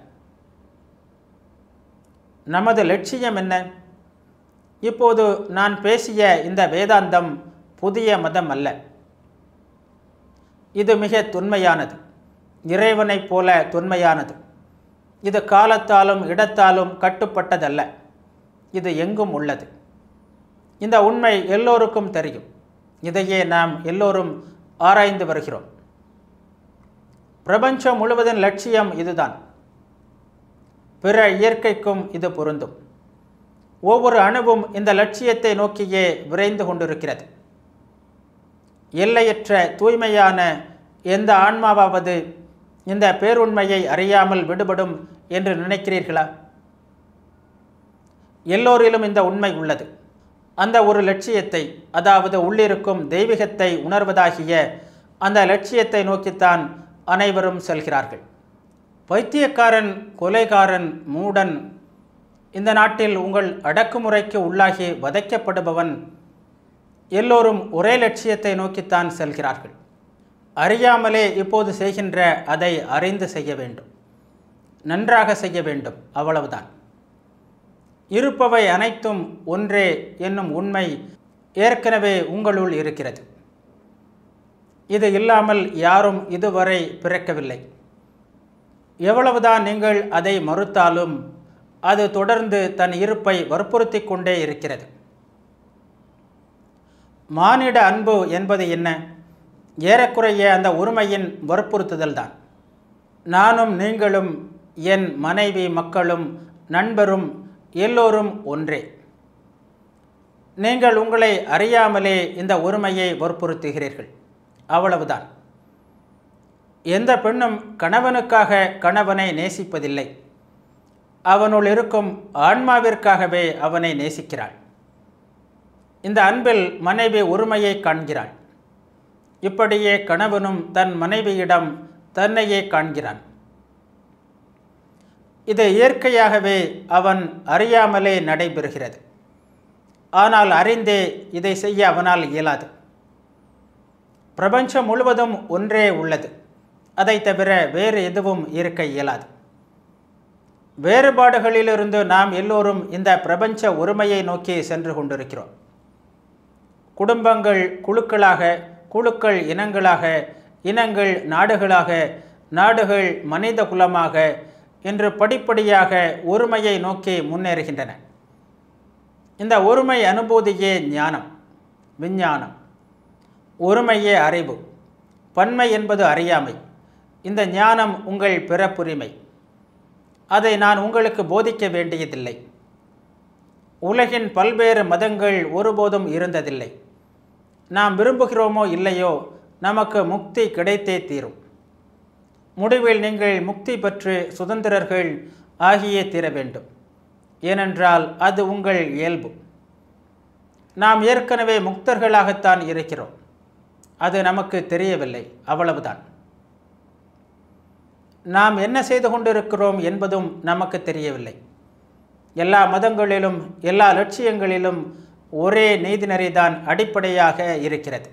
நமது லட்சியம் என்ன இப்போது நான் பேசிய இந்த வேதாந்தம் புதிய மதம் அல்ல இது மிக தொன்மையானது இறைவனைப் போல தொன்மையானது இது காலத்தாலும் இடத்தாலும் கட்டுப்பட்டதல்ல இது எங்கும் உள்ளது இந்த உண்மை எல்லோருக்கும் தெரியும் இதையே நாம் எல்லோரும் ஆராய்ந்து வருகிறோம் பிரபஞ்சம் முழுவதின் லட்சியம் இதுதான் பிற இயற்கைக்கும் இது பொருந்தும் ஒவ்வொரு அணுவும் இந்த லட்சியத்தை நோக்கியே விரைந்து கொண்டிருக்கிறது எல்லையற்ற தூய்மையான எந்த ஆன்மாவாவது இந்த பேருண்மையை அறியாமல் விடுபடும் என்று நினைக்கிறீர்களா எல்லோரிலும் இந்த உண்மை உள்ளது அந்த ஒரு லட்சியத்தை அதாவது உள்ளிருக்கும் தெய்வீகத்தை உணர்வதாகிய அந்த லட்சியத்தை நோக்கித்தான் அனைவரும் செல்கிறார்கள் பைத்தியக்காரன் கொலைகாரன் மூடன் இந்த நாட்டில் உங்கள் அடக்குமுறைக்கு உள்ளாகி வதைக்கப்படுபவன் எல்லோரும் ஒரே லட்சியத்தை நோக்கித்தான் செல்கிறார்கள் அறியாமலே இப்போது செய்கின்ற அதை அறிந்து செய்ய வேண்டும் நன்றாக செய்ய வேண்டும் அவ்வளவுதான் இருப்பவை அனைத்தும் ஒன்றே என்னும் உண்மை ஏற்கனவே உங்களுள் இருக்கிறது இது இல்லாமல் யாரும் இதுவரை பிறக்கவில்லை எவ்வளவுதான் நீங்கள் அதை மறுத்தாலும் அது தொடர்ந்து தன் இருப்பை வற்புறுத்தி கொண்டே இருக்கிறது மானிட அன்பு என்பது என்ன ஏறக்குறைய அந்த உரிமையின் வற்புறுத்துதல் தான் நானும் நீங்களும் என் மனைவி மக்களும் நண்பரும் எல்லோரும் ஒன்றே நீங்கள் உங்களை அறியாமலே இந்த உரிமையை வற்புறுத்துகிறீர்கள் அவ்வளவுதான் எந்த பெண்ணும் கணவனுக்காக கணவனை நேசிப்பதில்லை அவனுள் இருக்கும் ஆன்மாவிற்காகவே அவனை நேசிக்கிறாள் இந்த அன்பில் மனைவி உரிமையை காண்கிறாள் இப்படியே கணவனும் தன் மனைவியிடம் தன்னையே காண்கிறான் இது இயற்கையாகவே அவன் அறியாமலே நடைபெறுகிறது ஆனால் அறிந்தே இதை செய்ய அவனால் இயலாது பிரபஞ்சம் முழுவதும் ஒன்றே உள்ளது அதை தவிர வேறு எதுவும் இருக்க இயலாது வேறுபாடுகளிலிருந்து நாம் எல்லோரும் இந்த பிரபஞ்ச ஒருமையை நோக்கி சென்று கொண்டிருக்கிறோம் குடும்பங்கள் குழுக்களாக குழுக்கள் இனங்களாக இனங்கள் நாடுகளாக நாடுகள் மனித குலமாக என்று படிப்படியாக ஒருமையை நோக்கி முன்னேறுகின்றன இந்த ஒருமை அனுபூதியே ஞானம் விஞ்ஞானம் ஒருமையே அறிவு பன்மை என்பது அறியாமை இந்த ஞானம் உங்கள் பிறப்புரிமை அதை நான் உங்களுக்கு போதிக்க வேண்டியதில்லை உலகின் பல்வேறு மதங்கள் ஒருபோதும் இருந்ததில்லை நாம் விரும்புகிறோமோ இல்லையோ நமக்கு முக்தி கிடைத்தே தீரும் முடிவில் நீங்கள் முக்தி பெற்று சுதந்திரர்கள் ஆகியே தீர வேண்டும் ஏனென்றால் அது உங்கள் இயல்பு நாம் ஏற்கனவே முக்தர்களாகத்தான் இருக்கிறோம் அது நமக்கு தெரியவில்லை அவ்வளவுதான் நாம் என்ன செய்து கொண்டிருக்கிறோம் என்பதும் நமக்கு தெரியவில்லை எல்லா மதங்களிலும் எல்லா லட்சியங்களிலும் ஒரே நீதிநெறிதான் அடிப்படையாக இருக்கிறது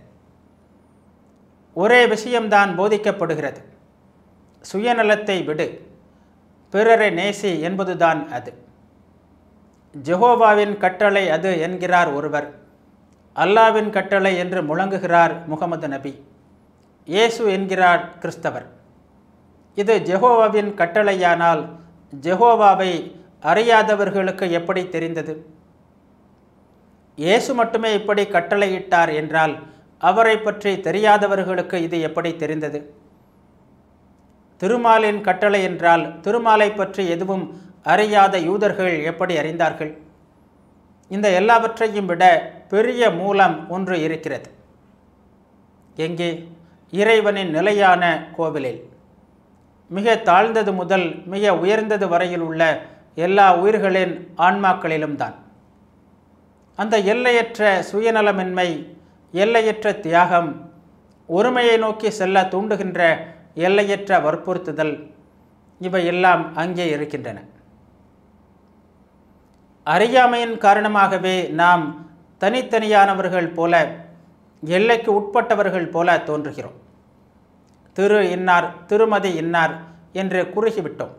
ஒரே விஷயம்தான் போதிக்கப்படுகிறது சுயநலத்தை விடு பிறரை நேசி என்பதுதான் அது ஜெகோவாவின் கட்டளை அது என்கிறார் ஒருவர் அல்லாவின் கட்டளை என்று முழங்குகிறார் முகமது நபி இயேசு என்கிறார் கிறிஸ்தவர் இது ஜெகோவாவின் கட்டளையானால் ஜெகோவாவை அறியாதவர்களுக்கு எப்படி தெரிந்தது இயேசு மட்டுமே இப்படி கட்டளையிட்டார் என்றால் அவரை பற்றி தெரியாதவர்களுக்கு இது எப்படி தெரிந்தது திருமாலின் கட்டளை என்றால் திருமாலை பற்றி எதுவும் அறியாத யூதர்கள் எப்படி அறிந்தார்கள் இந்த எல்லாவற்றையும் விட பெரிய மூலம் ஒன்று இருக்கிறது எங்கே இறைவனின் நிலையான கோவிலில் மிக தாழ்ந்தது முதல் மிக உயர்ந்தது வரையில் உள்ள எல்லா உயிர்களின் ஆன்மாக்களிலும் தான் அந்த எல்லையற்ற சுயநலமின்மை எல்லையற்ற தியாகம் ஒருமையை நோக்கி செல்ல தூண்டுகின்ற எல்லையற்ற வற்புறுத்துதல் இவை எல்லாம் அங்கே இருக்கின்றன அறியாமையின் காரணமாகவே நாம் தனித்தனியானவர்கள் போல எல்லைக்கு உட்பட்டவர்கள் போல தோன்றுகிறோம் திரு இன்னார் திருமதி இன்னார் என்று குறுகிவிட்டோம்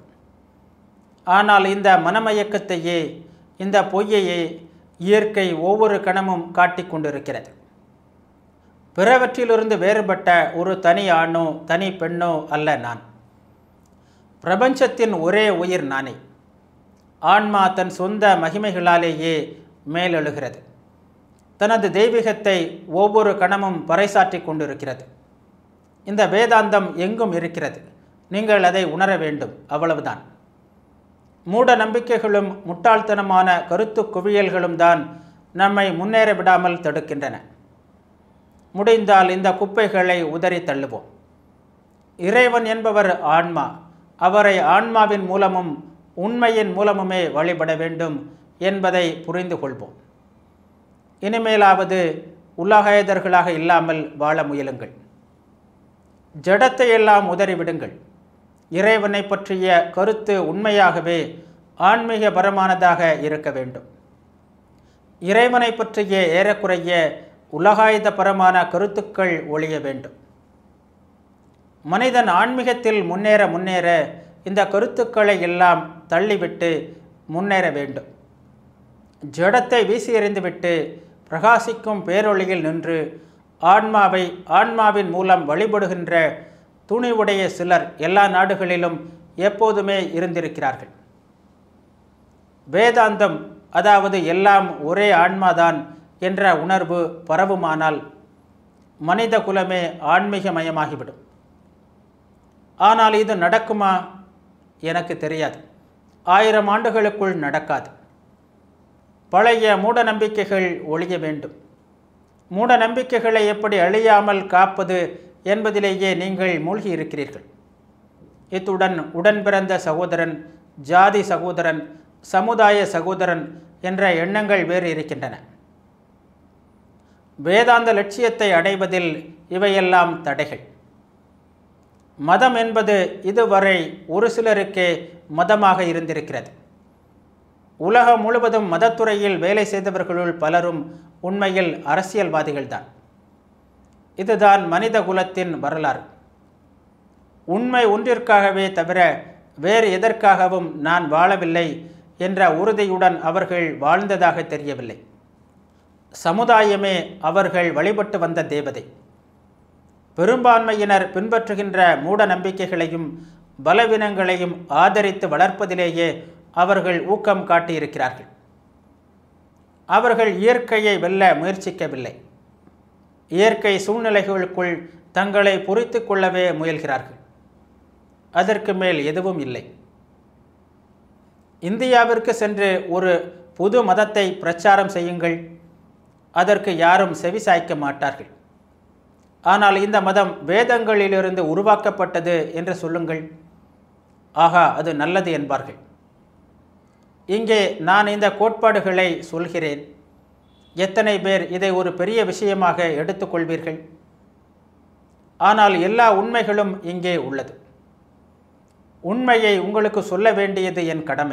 ஆனால் இந்த மனமயக்கத்தையே இந்த பொய்யையே இயற்கை ஒவ்வொரு கணமும் காட்டிக் கொண்டிருக்கிறது பிறவற்றிலிருந்து வேறுபட்ட ஒரு தனி ஆணோ தனி பெண்ணோ அல்ல நான் பிரபஞ்சத்தின் ஒரே உயிர் நானே ஆன்மா தன் சொந்த மகிமைகளாலேயே மேலெழுகிறது தனது தெய்வீகத்தை ஒவ்வொரு கணமும் பறைசாற்றி கொண்டிருக்கிறது இந்த வேதாந்தம் எங்கும் இருக்கிறது நீங்கள் அதை உணர வேண்டும் அவ்வளவுதான் மூட நம்பிக்கைகளும் முட்டாள்தனமான கருத்து குவியல்களும் தான் நம்மை முன்னேற விடாமல் தடுக்கின்றன முடிந்தால் இந்த குப்பைகளை உதறி தள்ளுவோம் இறைவன் என்பவர் ஆன்மா அவரை ஆன்மாவின் மூலமும் உண்மையின் மூலமுமே வழிபட வேண்டும் என்பதை புரிந்து கொள்வோம் இனிமேலாவது உலகாயதர்களாக இல்லாமல் வாழ முயலுங்கள் ஜடத்தை எல்லாம் உதறிவிடுங்கள் இறைவனை பற்றிய கருத்து உண்மையாகவே ஆன்மீகபரமானதாக இருக்க வேண்டும் இறைவனை பற்றிய ஏறக்குறைய உலகாயுதபரமான கருத்துக்கள் ஒழிய வேண்டும் மனிதன் ஆன்மீகத்தில் முன்னேற முன்னேற இந்த கருத்துக்களை எல்லாம் தள்ளிவிட்டு முன்னேற வேண்டும் ஜடத்தை வீசி எறிந்துவிட்டு பிரகாசிக்கும் பேரொளியில் நின்று ஆன்மாவை ஆன்மாவின் மூலம் வழிபடுகின்ற துணிவுடைய சிலர் எல்லா நாடுகளிலும் எப்போதுமே இருந்திருக்கிறார்கள் வேதாந்தம் அதாவது எல்லாம் ஒரே ஆன்மாதான் என்ற உணர்வு பரவுமானால் மனித குலமே ஆன்மீகமயமாகிவிடும் ஆனால் இது நடக்குமா எனக்கு தெரியாது ஆயிரம் ஆண்டுகளுக்குள் நடக்காது பழைய மூட நம்பிக்கைகள் ஒழிய வேண்டும் மூட நம்பிக்கைகளை எப்படி அழியாமல் காப்பது என்பதிலேயே நீங்கள் மூழ்கி இருக்கிறீர்கள் இத்துடன் உடன் பிறந்த சகோதரன் ஜாதி சகோதரன் சமுதாய சகோதரன் என்ற எண்ணங்கள் வேறு இருக்கின்றன வேதாந்த லட்சியத்தை அடைவதில் இவையெல்லாம் தடைகள் மதம் என்பது இதுவரை ஒரு சிலருக்கே மதமாக இருந்திருக்கிறது உலகம் முழுவதும் மதத்துறையில் வேலை செய்தவர்களுள் பலரும் உண்மையில் அரசியல்வாதிகள்தான் இதுதான் மனித குலத்தின் வரலாறு உண்மை ஒன்றிற்காகவே தவிர வேறு எதற்காகவும் நான் வாழவில்லை என்ற உறுதியுடன் அவர்கள் வாழ்ந்ததாக தெரியவில்லை சமுதாயமே அவர்கள் வழிபட்டு வந்த தேவதை பெரும்பான்மையினர் பின்பற்றுகின்ற மூட நம்பிக்கைகளையும் பலவீனங்களையும் ஆதரித்து வளர்ப்பதிலேயே அவர்கள் ஊக்கம் காட்டியிருக்கிறார்கள் அவர்கள் இயற்கையை வெல்ல முயற்சிக்கவில்லை இயற்கை சூழ்நிலைகளுக்குள் தங்களை பொறித்து கொள்ளவே முயல்கிறார்கள் அதற்கு மேல் எதுவும் இல்லை இந்தியாவிற்கு சென்று ஒரு புது மதத்தை பிரச்சாரம் செய்யுங்கள் அதற்கு யாரும் செவிசாய்க்க மாட்டார்கள் ஆனால் இந்த மதம் வேதங்களிலிருந்து உருவாக்கப்பட்டது என்று சொல்லுங்கள் ஆகா அது நல்லது என்பார்கள் இங்கே நான் இந்த கோட்பாடுகளை சொல்கிறேன் எத்தனை பேர் இதை ஒரு பெரிய விஷயமாக எடுத்துக்கொள்வீர்கள் ஆனால் எல்லா உண்மைகளும் இங்கே உள்ளது உண்மையை உங்களுக்கு சொல்ல வேண்டியது என் கடமை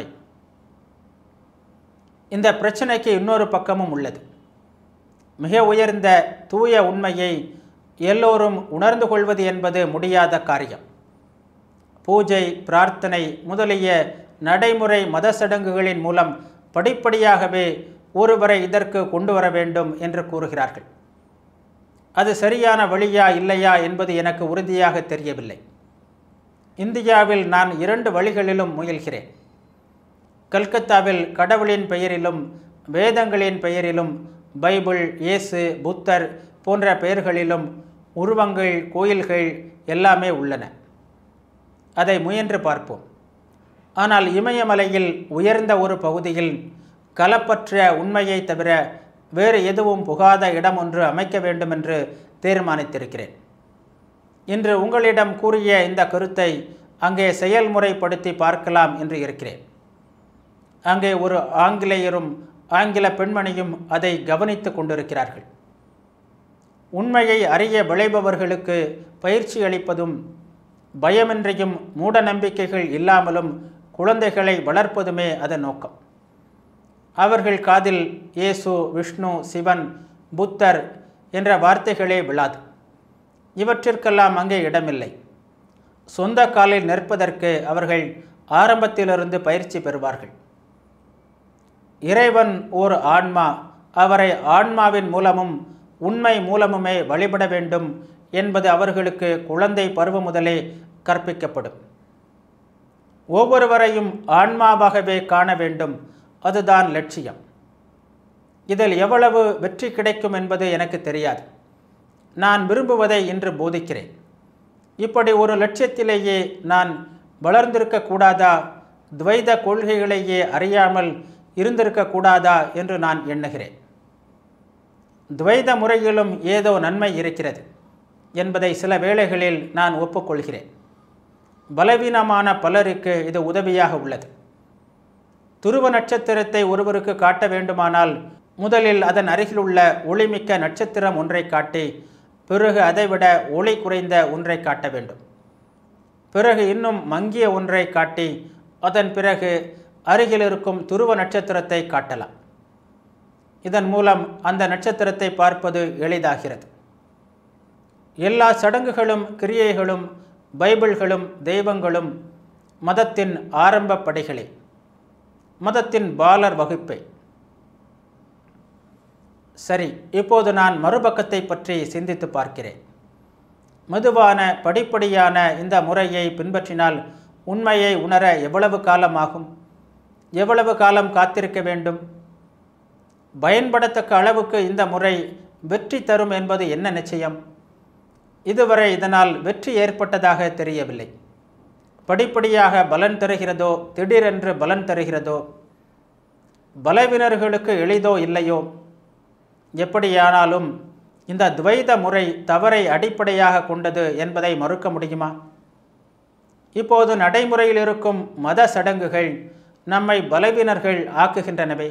இந்த பிரச்சனைக்கு இன்னொரு பக்கமும் உள்ளது மிக உயர்ந்த தூய உண்மையை எல்லோரும் உணர்ந்து கொள்வது என்பது முடியாத காரியம் பூஜை பிரார்த்தனை முதலிய நடைமுறை மத சடங்குகளின் மூலம் படிப்படியாகவே ஒருவரை இதற்கு கொண்டு வர வேண்டும் என்று கூறுகிறார்கள் அது சரியான வழியா இல்லையா என்பது எனக்கு உறுதியாக தெரியவில்லை இந்தியாவில் நான் இரண்டு வழிகளிலும் முயல்கிறேன் கல்கத்தாவில் கடவுளின் பெயரிலும் வேதங்களின் பெயரிலும் பைபிள் இயேசு புத்தர் போன்ற பெயர்களிலும் உருவங்கள் கோயில்கள் எல்லாமே உள்ளன அதை முயன்று பார்ப்போம் ஆனால் இமயமலையில் உயர்ந்த ஒரு பகுதியில் கலப்பற்ற உண்மையை தவிர வேறு எதுவும் புகாத இடம் ஒன்று அமைக்க வேண்டும் என்று தீர்மானித்திருக்கிறேன் இன்று உங்களிடம் கூறிய இந்த கருத்தை அங்கே செயல்முறைப்படுத்தி பார்க்கலாம் என்று இருக்கிறேன் அங்கே ஒரு ஆங்கிலேயரும் ஆங்கில பெண்மணியும் அதை கவனித்து கொண்டிருக்கிறார்கள் உண்மையை அறிய விளைபவர்களுக்கு பயிற்சி அளிப்பதும் பயமின்றியும் மூட நம்பிக்கைகள் இல்லாமலும் குழந்தைகளை வளர்ப்பதுமே அதன் நோக்கம் அவர்கள் காதில் இயேசு விஷ்ணு சிவன் புத்தர் என்ற வார்த்தைகளே விழாது இவற்றிற்கெல்லாம் அங்கே இடமில்லை சொந்த காலில் நிற்பதற்கு அவர்கள் ஆரம்பத்திலிருந்து பயிற்சி பெறுவார்கள் இறைவன் ஓர் ஆன்மா அவரை ஆன்மாவின் மூலமும் உண்மை மூலமுமே வழிபட வேண்டும் என்பது அவர்களுக்கு குழந்தை பருவம் முதலே கற்பிக்கப்படும் ஒவ்வொருவரையும் ஆன்மாவாகவே காண வேண்டும் அதுதான் லட்சியம் இதில் எவ்வளவு வெற்றி கிடைக்கும் என்பது எனக்கு தெரியாது நான் விரும்புவதை இன்று போதிக்கிறேன் இப்படி ஒரு லட்சியத்திலேயே நான் வளர்ந்திருக்க கூடாதா துவைத கொள்கைகளையே அறியாமல் இருந்திருக்க கூடாதா என்று நான் எண்ணுகிறேன் துவைத முறையிலும் ஏதோ நன்மை இருக்கிறது என்பதை சில வேளைகளில் நான் ஒப்புக்கொள்கிறேன் பலவீனமான பலருக்கு இது உதவியாக உள்ளது துருவ நட்சத்திரத்தை ஒருவருக்கு காட்ட வேண்டுமானால் முதலில் அதன் அருகில் உள்ள ஒளிமிக்க நட்சத்திரம் ஒன்றை காட்டி பிறகு அதைவிட ஒளி குறைந்த ஒன்றை காட்ட வேண்டும் பிறகு இன்னும் மங்கிய ஒன்றை காட்டி அதன் பிறகு அருகில் இருக்கும் துருவ நட்சத்திரத்தை காட்டலாம் இதன் மூலம் அந்த நட்சத்திரத்தை பார்ப்பது எளிதாகிறது எல்லா சடங்குகளும் கிரியைகளும் பைபிள்களும் தெய்வங்களும் மதத்தின் ஆரம்ப படைகளே மதத்தின் பாலர் வகுப்பே சரி இப்போது நான் மறுபக்கத்தை பற்றி சிந்தித்து பார்க்கிறேன் மெதுவான படிப்படியான இந்த முறையை பின்பற்றினால் உண்மையை உணர எவ்வளவு காலம் ஆகும் எவ்வளவு காலம் காத்திருக்க வேண்டும் பயன்படத்தக்க அளவுக்கு இந்த முறை வெற்றி தரும் என்பது என்ன நிச்சயம் இதுவரை இதனால் வெற்றி ஏற்பட்டதாக தெரியவில்லை படிப்படியாக பலன் தருகிறதோ திடீரென்று பலன் தருகிறதோ பலவினர்களுக்கு எளிதோ இல்லையோ எப்படியானாலும் இந்த துவைத முறை தவறை அடிப்படையாக கொண்டது என்பதை மறுக்க முடியுமா இப்போது நடைமுறையில் இருக்கும் மத சடங்குகள் நம்மை பலவீனர்கள் ஆக்குகின்றனவே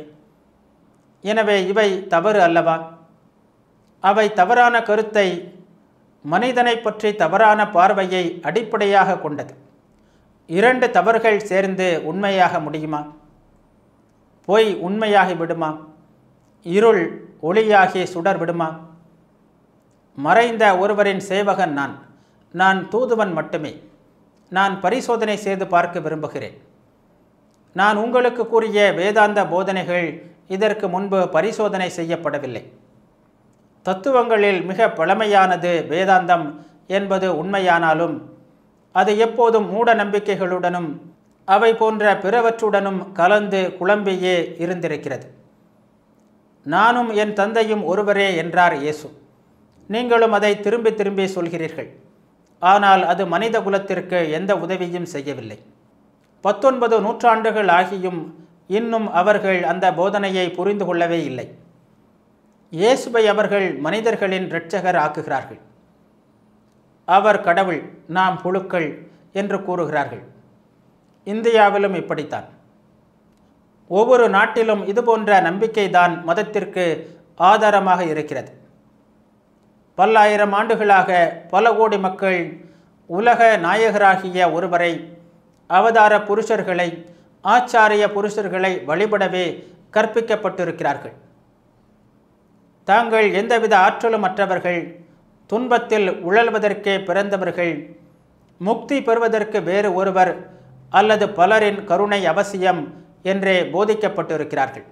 எனவே இவை தவறு அல்லவா அவை தவறான கருத்தை மனிதனை பற்றி தவறான பார்வையை அடிப்படையாக கொண்டது இரண்டு தவறுகள் சேர்ந்து உண்மையாக முடியுமா பொய் உண்மையாகி விடுமா இருள் ஒளியாகி சுடர் விடுமா மறைந்த ஒருவரின் சேவகன் நான் நான் தூதுவன் மட்டுமே நான் பரிசோதனை செய்து பார்க்க விரும்புகிறேன் நான் உங்களுக்கு கூறிய வேதாந்த போதனைகள் இதற்கு முன்பு பரிசோதனை செய்யப்படவில்லை தத்துவங்களில் மிக பழமையானது வேதாந்தம் என்பது உண்மையானாலும் அது எப்போதும் மூட நம்பிக்கைகளுடனும் அவை போன்ற பிறவற்றுடனும் கலந்து குழம்பியே இருந்திருக்கிறது நானும் என் தந்தையும் ஒருவரே என்றார் இயேசு நீங்களும் அதை திரும்பி திரும்பி சொல்கிறீர்கள் ஆனால் அது மனித குலத்திற்கு எந்த உதவியும் செய்யவில்லை பத்தொன்பது நூற்றாண்டுகள் ஆகியும் இன்னும் அவர்கள் அந்த போதனையை புரிந்து கொள்ளவே இல்லை இயேசுவை அவர்கள் மனிதர்களின் இரட்சகர் ஆக்குகிறார்கள் அவர் கடவுள் நாம் புழுக்கள் என்று கூறுகிறார்கள் இந்தியாவிலும் இப்படித்தான் ஒவ்வொரு நாட்டிலும் இதுபோன்ற நம்பிக்கைதான் மதத்திற்கு ஆதாரமாக இருக்கிறது பல்லாயிரம் ஆண்டுகளாக பல கோடி மக்கள் உலக நாயகராகிய ஒருவரை அவதார புருஷர்களை ஆச்சாரிய புருஷர்களை வழிபடவே கற்பிக்கப்பட்டிருக்கிறார்கள் தாங்கள் எந்தவித ஆற்றலும் அற்றவர்கள் துன்பத்தில் உழல்வதற்கே பிறந்தவர்கள் முக்தி பெறுவதற்கு வேறு ஒருவர் அல்லது பலரின் கருணை அவசியம் என்றே போதிக்கப்பட்டிருக்கிறார்கள்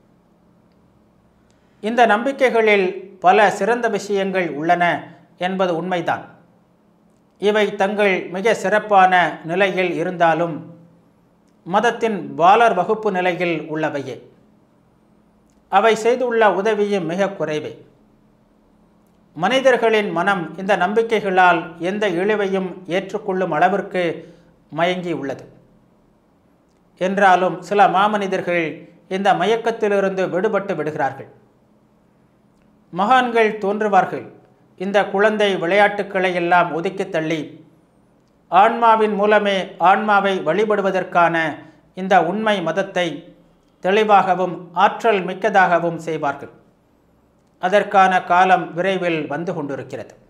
இந்த நம்பிக்கைகளில் பல சிறந்த விஷயங்கள் உள்ளன என்பது உண்மைதான் இவை தங்கள் மிக சிறப்பான நிலையில் இருந்தாலும் மதத்தின் பாலர் வகுப்பு நிலையில் உள்ளவையே அவை செய்துள்ள உதவியும் மிக குறைவே மனிதர்களின் மனம் இந்த நம்பிக்கைகளால் எந்த இழிவையும் ஏற்றுக்கொள்ளும் அளவிற்கு மயங்கி உள்ளது என்றாலும் சில மாமனிதர்கள் இந்த மயக்கத்திலிருந்து விடுபட்டு விடுகிறார்கள் மகான்கள் தோன்றுவார்கள் இந்த குழந்தை விளையாட்டுக்களை எல்லாம் ஒதுக்கி தள்ளி ஆன்மாவின் மூலமே ஆன்மாவை வழிபடுவதற்கான இந்த உண்மை மதத்தை தெளிவாகவும் ஆற்றல் மிக்கதாகவும் செய்வார்கள் அதற்கான காலம் விரைவில் வந்து கொண்டிருக்கிறது